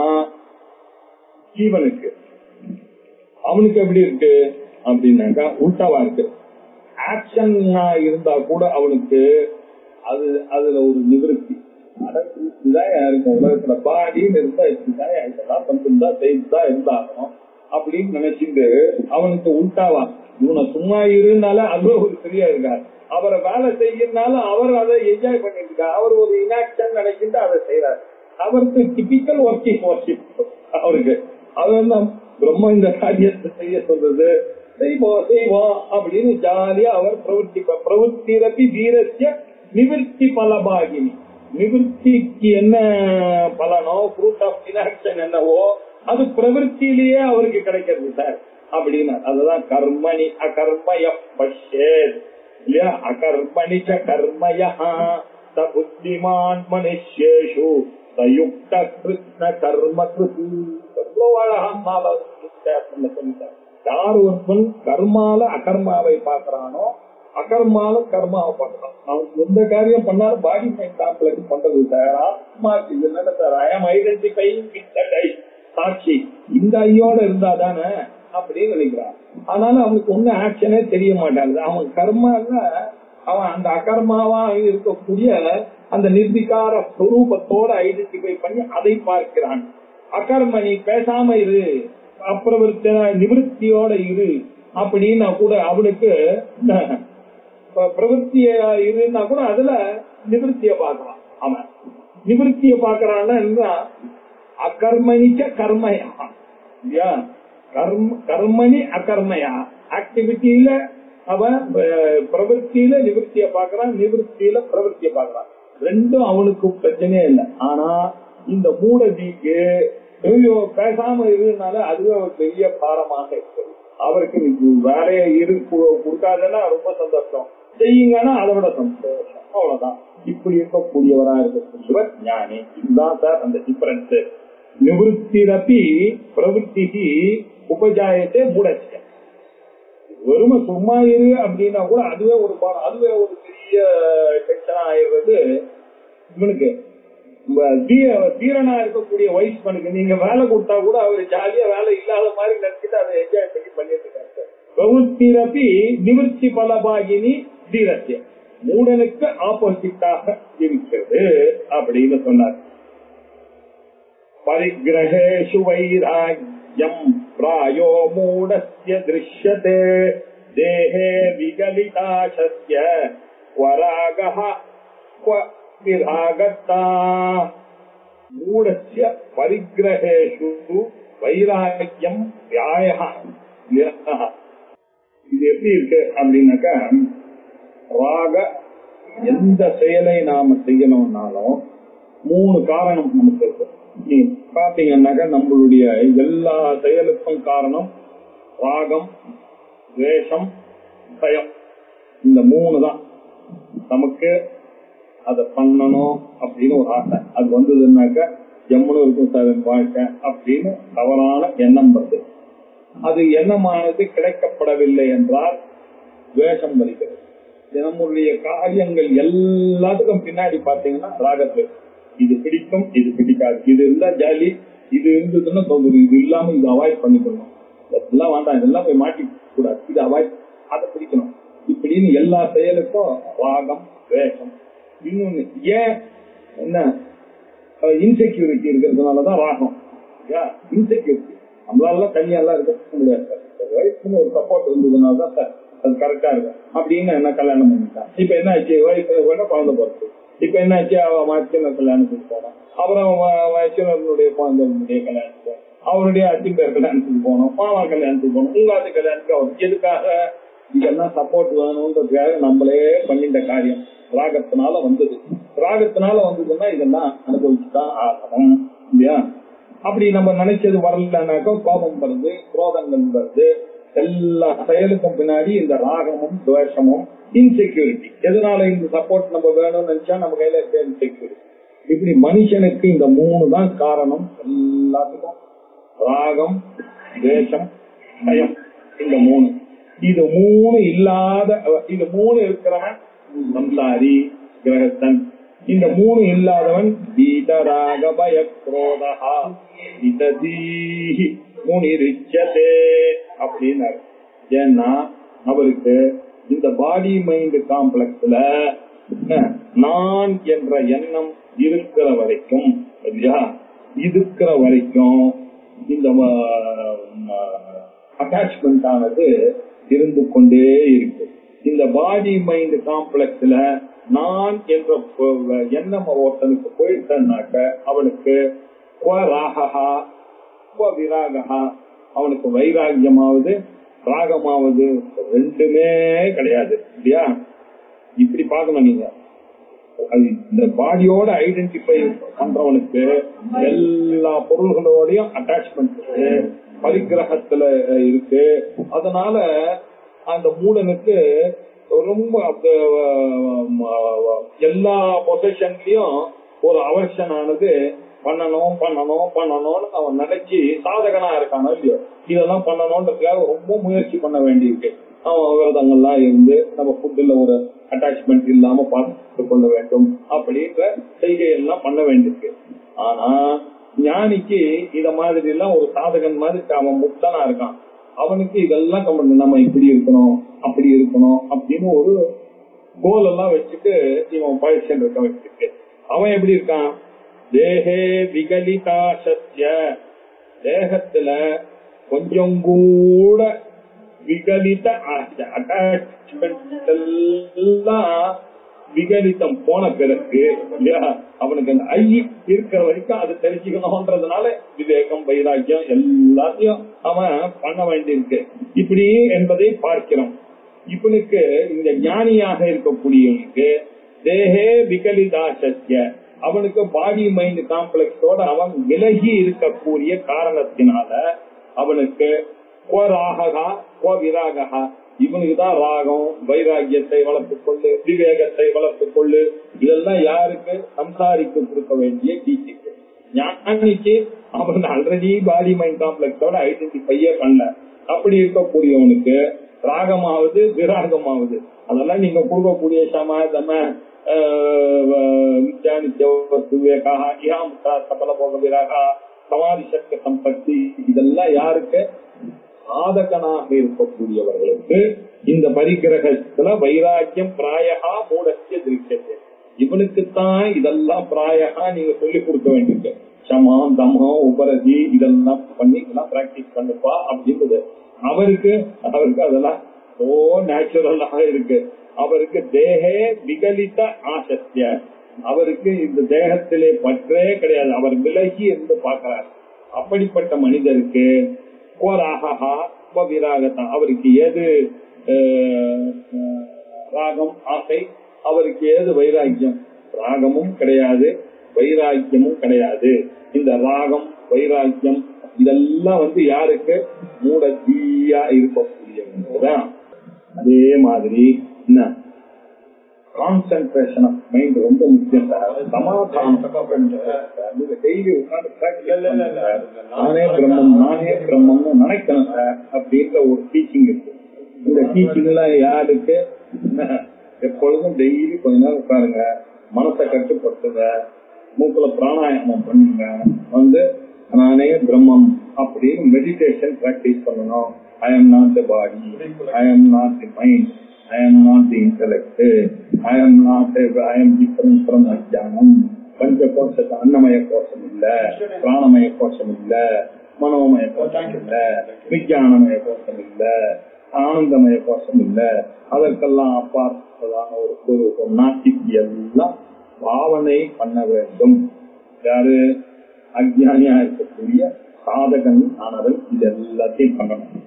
ஜீவனுக்கு அவனுக்கு எப்படி இருக்கு அப்படின்னாக்கா உல்டாவா இருக்கு ஆக்ஷன் இருந்தா கூட அவனுக்கு அது அதுல ஒரு நிவர்த்தி அட, இப்படிதான் இருக்கும் உலகத்துல பாடின்னு இருந்தா இப்படிதான் இதெல்லாம் பண்ணிருந்தா செய்துதான் இருந்தாகணும் அப்படின்னு நினைச்சிட்டு அவனுக்கு உல்டாவா இவனை சும்மா இருந்தால அதுவே ஒரு சரியா இருக்காரு அவரை வேலை செய்யறதுனால அவர் அதை என்ஜாய் பண்ணிட்டு இருக்காரு அவர் ஒரு இனாக்ஷன் நினைச்சிட்டு அதை செய்யறாரு அவருக்கு டிபிக்கல் ஒர்க்கிங் ஒர்ஷிப் அவருக்கு அது வந்து பிரம்ம இந்த காரியத்தை செய்ய சொல்றது செய்வோம் செய்வோம் அப்படின்னு ஜாலியா அவர் பிரவர்த்தி பிரவருத்திரப்பி வீரஸ்ய நிவர்த்தி பலபாகினி நிவர்த்திக்கு என்ன பலனோ ஃப்ரூட் ஆஃப் இனாக்ஷன் என்னவோ அது பிரவருத்திலேயே அவருக்கு கிடைக்கிறது சார் அப்படின்னு அதுதான் கர்மணி அகர்மய பஷ்யேத் இல்லையா அகர்மணி ச கர்மய ச புத்திமான் மனுஷேஷு சயுக்த கிருஷ்ண கர்ம கிருதி எவ்வளவு அழகா மாலை சொல்லிட்டார் யார் ஒருவன் கர்மால அகர்மாவை பார்க்கறானோ அகர்மால கர்மாவை பார்க்கறான் அவன் எந்த காரியம் பண்ணாலும் பாடி மைண்ட் காம்ப்ளெக்ஸ் பண்றது சார் ஆத்மா இது என்ன சார் ஐ ஆம் ஐடென்டிஃபை சாட்சி இந்த ஐயோட இருந்தா தானே அப்படின்னு நினைக்கிறான் ஆனாலும் அவனுக்கு ஒன்னும் ஆக்ஷனே தெரிய மாட்டாங்க அவன் கர்மால அவன் அந்த அகர்மாவா இருக்கக்கூடிய அந்த நிர்விகார ஸ்வரூபத்தோட ஐடென்டிஃபை பண்ணி அதை பார்க்கிறான் அகர்மணி பேசாம இரு அப்பிரவருத்த நிவர்த்தியோட இரு அப்படின்னா கூட அவனுக்கு ப- பிரவருத்திய இருந்தா கூட அதுல நிவர்த்திய பார்க்கலாம் அவன் நிவர்த்திய பார்க்கறான்னா என்ன அகர்மணிக்க கர்மயா இல்லையா கர்ம கர்மணி அகர்மயா ஆக்டிவிட்டியில அவன் அஹ், பிரவருத்தியில நிவர்த்திய பார்க்கறான் நிவர்த்தியில பிரவருத்திய பார்க்கறான் ரெண்டும் அவனுக்கு பிரச்சனையே இல்லை ஆனா இந்த மூடதிக்கு ஐயோ பேசாம இருந்தனால அதுவே ஒரு பெரிய பாரமாக இருக்குது அவருக்கு நீ வேலையை இரு கு- கொடுக்காதன்னா ரொம்ப சந்தோஷம் செய்யுங்கன்னா அதை விட சந்தோஷம் அவ்வளவுதான் இப்படி இருக்கக்கூடியவரா இருக்கக்கூடியவர் ஞானி இதுதான் சார் அந்த டிஃபரன்ஸ் நிவృத்திரப்பி பிரவருத்தி உபஜாயத்தை மூடச்சிய வெறும சும்மா இரு அப்படின்னா கூட அதுவே ஒரு பாடம் அதுவே ஒரு பெரிய டென்ஷனா ஆயிடுறது இவனுக்கு உங்க தீ- தீரனா இருக்கக்கூடிய வயசுமனுக்கு நீங்க வேலை கொடுத்தா கூட அவர் ஜாலியா வேலை இல்லாத மாதிரி நினைச்சிட்டு அதை என்ஜாய் பண்ணி பண்ணிட்டு இருக்காரு பிரவருத்திரப்பி நிவர்த்தி பலபாகினி தீரத்திய மூடனுக்கு ஆப்போசிட்டாக இருக்கிறது அப்படின்னு சொன்னார் परिग्रहेषु वैराग्यम् प्रायो मूढस्य दृश्यते देहे विगलिताशस्य स्वरागः क्व विरागता मूढस्य परिग्रहेषु வைராக்கியம் வியாய இது எப்படி இருக்கு அப்படின்னாக்கா ராக எந்த செயலை நாம செய்யணும்னாலும் மூணு காரணம் நமக்கு இருக்கு நீ பாத்தீங்கன்னாக்கா நம்மளுடைய எல்லா செயலுக்கும் காரணம் ராகம் துவேஷம் பயம் இந்த மூணு தான் நமக்கு அதை பண்ணணும் அப்படின்னு ஒரு ஆசை அது வந்ததுன்னாக்க ஜம்முன்னு இருக்கும் சார் என் வாழ்க்கை அப்படின்னு தவறான எண்ணம் வருது அது எண்ணமானது கிடைக்கப்படவில்லை என்றால் துவேஷம் வருகிறது நம்முடைய காரியங்கள் எல்லாத்துக்கும் பின்னாடி பாத்தீங்கன்னா ராகத்து இது பிடிக்கும் இது பிடிக்காது இது இருந்தா ஜாலி இது இருந்ததுன்னா தொந்தரவு இது இல்லாம இது அவாய்ட் பண்ணிக்கணும் இதெல்லாம் வேண்டாம் இதெல்லாம் போய் மாட்டி கூடாது இது அவாய்ட் அதை பிடிக்கணும் இப்படின்னு எல்லா செயலுக்கும் ராகம் வேஷம் இன்னொன்னு ஏன் என்ன இன்செக்யூரிட்டி இருக்கிறதுனாலதான் ராகம் இன்செக்யூரிட்டி நம்மளால தனியாலாம் இருக்க முடியாது சார் வயசுன்னு ஒரு சப்போர்ட் இருந்ததுனால தான் சார் அது கரெக்டா இருக்கும் அப்படின்னு என்ன கல்யாணம் பண்ணிட்டான் இப்ப என்ன ஆச்சு வயசு வேணா குழந்தை பிறகு இப்ப என்ன ஆச்சு அவ மச்சின கல்யாணத்துக்கு போனோம் அப்புறம் மச்சினனுடைய குழந்தைடைய கல்யாணத்துக்கு போனோம் அவருடைய அச்சின் பேர் கல்யாணத்துக்கு போனோம் மாமா கல்யாணத்துக்கு போனோம் உங்காத்து கல்யாணத்துக்கு அவர் எதுக்காக இதெல்லாம் சப்போர்ட் வேணும்ன்றதுக்காக நம்மளே பண்ணிட்ட காரியம் ராகத்தினால வந்தது ராகத்தினால வந்ததுன்னா இதெல்லாம் அனுபவிச்சுதான் ஆகணும் இல்லையா அப்படி நம்ம நினைச்சது வரலனாக்கா கோபம் வருது குரோதங்கள் வருது எல்லா செயலுக்கும் பின்னாடி இந்த ராகமும் துவேஷமும் இன்செக்யூரிட்டி எதனால இந்த சப்போர்ட் நம்ம வேணும்னு நினைச்சா நம்ம கையில இருக்க இன்செக்யூரிட்டி இப்படி மனுஷனுக்கு இந்த மூணு தான் காரணம் எல்லாத்துக்கும் ராகம் துவேஷம் பயம் இந்த மூணு இது மூணு இல்லாத இது மூணு இருக்கிறவன் சம்சாரி கிரகஸ்தன் இந்த மூணு இல்லாதவன் பீதராக பய குரோதா இததீஹி முனிரிச்சதே அப்படின்னாரு ஏன்னா அவருக்கு இந்த பாடி மைண்ட் காம்ப்ளெக்ஸ்ல நான் என்ற எண்ணம் இருக்கிற வரைக்கும் இல்லையா இருக்கிற வரைக்கும் இந்த அட்டாச்மெண்ட் ஆனது இருந்து கொண்டே இருக்கு இந்த பாடி மைண்ட் காம்ப்ளெக்ஸ்ல நான் என்ற எண்ணம் ஒருத்தனுக்கு போயிட்டனாக்க அவனுக்கு ராகா விராகா அவனுக்கு வைராகியமாவது ராகமாவது ரெண்டுமே கிடையாது இல்லையா இப்படி பார்க்கணும் நீங்க அது இந்த பாடியோட ஐடென்டிஃபை பண்றவனுக்கு எல்லா பொருள்களோடையும் அட்டாச்மெண்ட் இருக்கு பரிகிரகத்துல இருக்கு அதனால அந்த மூடனுக்கு ரொம்ப எல்லா பொசிஷன்லயும் ஒரு அவர்ஷனானது பண்ணணும் பண்ணணும் பண்ணணும்னு அவன் நினைச்சு சாதகனா இருக்கானோ இல்லையோ இதெல்லாம் பண்ணணும்ன்றதுக்காக ரொம்ப முயற்சி பண்ண வேண்டியிருக்கு அவன் விரதங்கள்லாம் இருந்து நம்ம ஃபுட்டுல ஒரு அட்டாச்மெண்ட் இல்லாம பார்த்து கொள்ள வேண்டும் அப்படின்ற செய்கையெல்லாம் பண்ண வேண்டியிருக்கு ஆனா ஞானிக்கு இத மாதிரி எல்லாம் ஒரு சாதகன் மாதிரி அவன் முக்தனா இருக்கான் அவனுக்கு இதெல்லாம் நம்ம இப்படி இருக்கணும் அப்படி இருக்கணும் அப்படின்னு ஒரு கோல் எல்லாம் வச்சுட்டு இவன் பயிற்சி இருக்க வச்சிருக்கு அவன் எப்படி இருக்கான் தேகே விகலிதா சத்ய தேகத்துல கொஞ்சம் கூட விகலித அட்டாச்மெண்ட் எல்லாம் விகலிதம் போன பிறகு இல்லையா அவனுக்கு அந்த ஐ இருக்கிற வரைக்கும் அது தெரிஞ்சுக்கணும்ன்றதுனால விவேகம் வைராக்கியம் எல்லாத்தையும் அவன் பண்ண வேண்டியிருக்கு இப்படி என்பதை பார்க்கிறோம் இவனுக்கு இந்த ஞானியாக இருக்கக்கூடியவனுக்கு தேகே விகலிதா சத்ய அவனுக்கு பாடி மைண்ட் காம்ப்ளெக்ஸோட அவன் விலகி இருக்கக்கூடிய காரணத்தினால அவனுக்கு கோ ராகா கோ விராகா இவனுக்கு தான் ராகம் வைராகியத்தை வளர்த்துக் கொள்ளு விவேகத்தை வளர்த்துக் கொள்ளு இதெல்லாம் யாருக்கு சம்சாரிக்கு கொடுக்க வேண்டிய டீச்சிங் ஞானிக்கு அவன் ஆல்ரெடி பாடி மைண்ட் காம்ப்ளெக்ஸோட ஐடென்டிஃபையே பண்ணல அப்படி இருக்கக்கூடியவனுக்கு ராகமாவது விராகமாவது அதெல்லாம் நீங்க கொடுக்கக்கூடிய சம தம சபல போக விராகா சமாதி சக்தி சம்பத்தி இதெல்லாம் யாருக்கு சாதகனாக இருக்கக்கூடியவர்களுக்கு இந்த பரிகிரகத்துல வைராக்கியம் பிராயகா மூடத்திய திருஷ்யத்தை இவனுக்குத்தான் இதெல்லாம் பிராயகா நீங்க சொல்லி கொடுக்க வேண்டியிருக்கு சமம் தமம் உபரதி இதெல்லாம் பண்ணி இதெல்லாம் பிராக்டிஸ் பண்ணுப்பா அப்படின்றது அவருக்கு அவருக்கு அதெல்லாம் ஓ நேச்சுரலாக இருக்கு அவருக்கு தேகே விகலித ஆசத்திய அவருக்கு இந்த தேகத்திலே பற்றே கிடையாது அவர் விலகி என்று பார்க்கிறார் அப்படிப்பட்ட மனிதருக்கு கோராகா விராகத்தான் அவருக்கு ஏது ராகம் ஆசை அவருக்கு ஏது வைராக்கியம் ராகமும் கிடையாது வைராக்கியமும் கிடையாது இந்த ராகம் வைராக்கியம் இதெல்லாம் வந்து யாருக்கு மூட தீயா இருக்கக்கூடியவங்க அதே மாதிரி என்ன கான்சென்ட்ரேஷன் ஆஃப் மைண்ட் ரொம்ப முக்கியம் சார் சமாதானம் டெய்லி உட்காந்து practice பண்ணுங்க சார். நானே பிரம்மம் நானே பிரம்மம்னு நினைக்கணும் சார் அப்படின்ற ஒரு டீச்சிங் இருக்கு இந்த டீச்சிங் எல்லாம் யாருக்கு என்ன, எப்பொழுதும் டெய்லி கொஞ்ச நேரம் உட்காருங்க மனசை கட்டுப்படுத்துங்க மூக்குல பிராணாயாமம் பண்ணுங்க வந்து நானே பிரம்மம் அப்படின்னு மெடிடேஷன் பிராக்டிஸ் பண்ணணும் I am not the body I am not the mind I am not the intellect I am not I am different from அஜானம் பஞ்ச கோஷத்தை அன்னமய கோஷம் இல்ல பிராணமய கோஷம் இல்ல மனோமய கோஷம் இல்ல விஞ்ஞானமய கோஷம் இல்ல ஆனந்தமய கோஷம் இல்ல அதற்கெல்லாம் அப்பாற்பட்டதான ஒரு ஸ்வரூபம் நாட்டிக்கு எல்லாம் பாவனை பண்ண வேண்டும் யாரு அஜானியா இருக்கக்கூடிய சாதகன் ஆனவன் இது எல்லாத்தையும் பண்ணணும்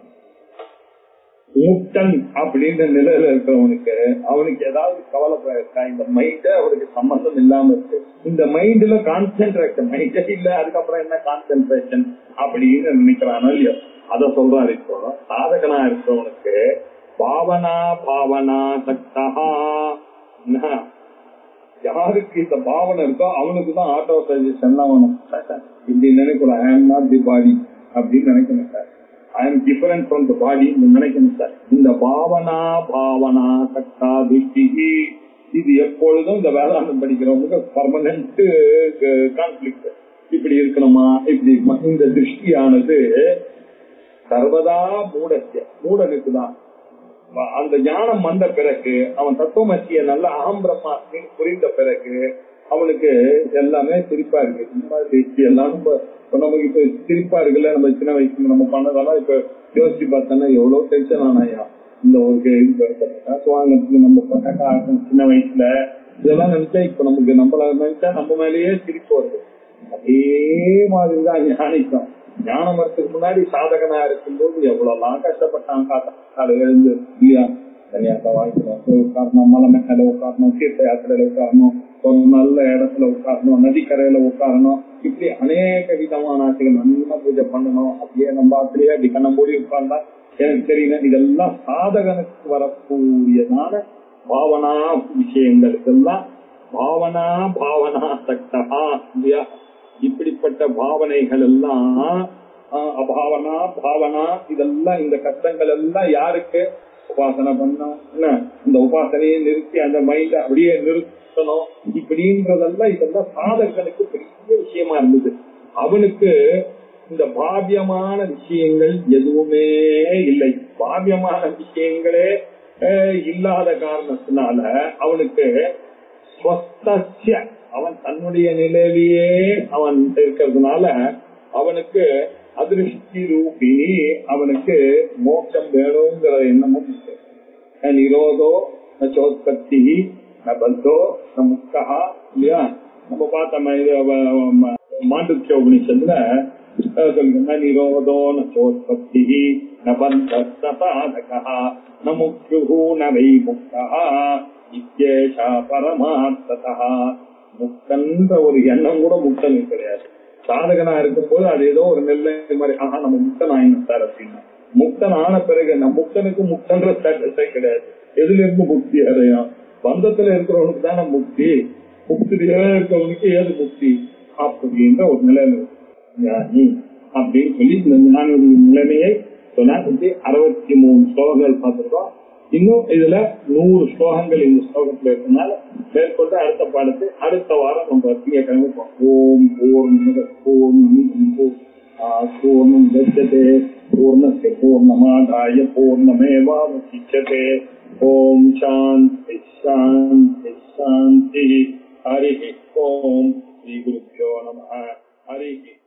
முக்தன் அப்படின்ற நிலையில இருக்கிறவனுக்கு அவனுக்கு ஏதாவது கவலை இருக்கா இந்த மைண்ட அவனுக்கு சம்பந்தம் இல்லாம இருக்கு இந்த மைண்ட்ல கான்சென்ட்ரேஷன் மைண்டே இல்ல அதுக்கப்புறம் என்ன கான்சென்ட்ரேஷன் அப்படின்னு நினைக்கிறானோ இல்லையோ அத சொல்றாரு இப்போ சாதகனா இருக்கிறவனுக்கு பாவனா பாவனா சக்தா என்ன? யாருக்கு இந்த பாவனை இருக்கோ அவனுக்கு தான் ஆட்டோ சஜஷன் வரும் இப்படி நினைக்கூட ஐ எம் நாட் தி பாடி அப்படின்னு நினைக்கணும் sir I am different from the body நினைக்கணும் சார் இந்த பாவனா பாவனா சக்தா திருஷ்டி இது எப்பொழுதும் இந்த வேதாந்தம் படிக்கிறவங்களுக்கு பர்மனன்ட் கான்ஃபிளிக் இப்படி இருக்கணுமா இப்படி இருக்கணுமா இந்த திருஷ்டியானது சர்வதா மூடத்திய மூடனுக்கு தான் அந்த ஞானம் வந்த பிறகு அவன் தத்துவமசிய நல்ல அகம் பிரம்மாஸ்மி புரிந்த பிறகு அவனுக்கு எல்லாமே சிரிப்பா இருக்கு இந்த மாதிரி எல்லாம் நம்ம இப்ப நமக்கு இப்ப சிரிப்பா இருக்குல்ல நம்ம சின்ன வயசுல நம்ம பண்ணதெல்லாம் இப்ப யோசிச்சு பார்த்தோன்னா எவ்வளவு டென்ஷன் ஆனாயா இந்த ஒரு காசு வாங்கறதுக்கு நம்ம பண்ண காரணம் சின்ன வயசுல இதெல்லாம் நினைச்சா இப்ப நமக்கு நம்மள நினைச்சா நம்ம மேலேயே சிரிப்பு வருது அதே மாதிரிதான் ஞானிக்கும் ஞானம் வரத்துக்கு முன்னாடி சாதகனா இருக்கும்போது எவ்வளவுலாம் கஷ்டப்பட்டான் காத்தால எழுந்து இல்லையா தனியாக வாங்கிக்கணும் உட்காரணும் மலை மேல உட்காரணும் தீர்த்த யாத்திரையில உட்காரணும் ஒரு நல்ல இடத்துல உட்காரணும் நதிக்கரையில உட்காரணும் இப்படி அநேக விதமான ஆசைகள் நல்லா பூஜை பண்ணணும் அப்படியே நம்ம ஆத்திலேயே அப்படி கண்ண மூடி உட்கார்ந்தா எனக்கு தெரியல இதெல்லாம் சாதகனுக்கு வரக்கூடியதான பாவனா விஷயங்கள் இதெல்லாம் பாவனா பாவனா சக்தா இல்லையா இப்படிப்பட்ட பாவனைகள் எல்லாம் அபாவனா பாவனா இதெல்லாம் இந்த கஷ்டங்கள் எல்லாம் யாருக்கு உபாசனை பண்ணோம் என்ன இந்த உபாசனையை நிறுத்தி அந்த மைண்ட அப்படியே நிறுத்தணும் இப்படின்றதெல்லாம் இதெல்லாம் சாதகனுக்கு பெரிய விஷயமா இருந்தது அவனுக்கு இந்த பாவியமான விஷயங்கள் எதுவுமே இல்லை பாவியமான விஷயங்களே இல்லாத காரணத்தினால அவனுக்கு ஸ்வஸ்தஸ்ய அவன் தன்னுடைய நிலையிலேயே அவன் இருக்கிறதுனால அவனுக்கு அதிருஷ்டி ரூபினி அவனுக்கு மோட்சம் வேணுங்கிற எண்ணமும் இருக்கு நிரோதோ நோத்பத்தி நபந்தோ ந முக்தா இல்லையா நம்ம பார்த்த மாண்டுக்கிய உபனிஷத்துல சொல்லுங்க நிரோதோ நோத்பத்தி நபந்தா ந முக்யு ந வை முக்தா இத்தேஷா பரமார்த்ததா முக்தன்ற ஒரு எண்ணம் கூட முக்தன் கிடையாது சாதகனா இருக்கும் போது அது ஏதோ ஒரு நெல்லை மாதிரி ஆஹா நம்ம முக்தன் ஆயிடும் சார் அப்படின்னா முக்தன் ஆன பிறகு நம்ம முக்தனுக்கு முக்தன்ற ஸ்டேட்டஸே கிடையாது எதுல இருந்து முக்தி அடையும் பந்தத்துல இருக்கிறவனுக்கு தானே முக்தி முக்தியில இருக்கிறவனுக்கு ஏது முக்தி அப்படின்ற ஒரு நிலையில ஞானி அப்படின்னு சொல்லி இந்த ஞானியுடைய நிலைமையை தொள்ளாயிரத்தி அறுபத்தி மூணு ஸ்லோகங்கள் பார்த்திருக்கோம் இன்னும் இதுல நூறு ஸ்லோகங்கள் இந்த ஸ்லோகத்துல இருக்கனால மேற்கொண்டு அடுத்த பாடத்தை அடுத்த வாரம் நம்ம திங்கக்கிழமை ஓம் பூர்ண பூர்ணம் பூர்ணம் கச்சதே பூர்ணத்தை பூர்ணமாதாய பூர்ணமேவாவசிச்சதே ஓம் சாந்தி சாந்தி சாந்தி ஹரி ஓம் ஸ்ரீ குருப்பியோ நம ஹரி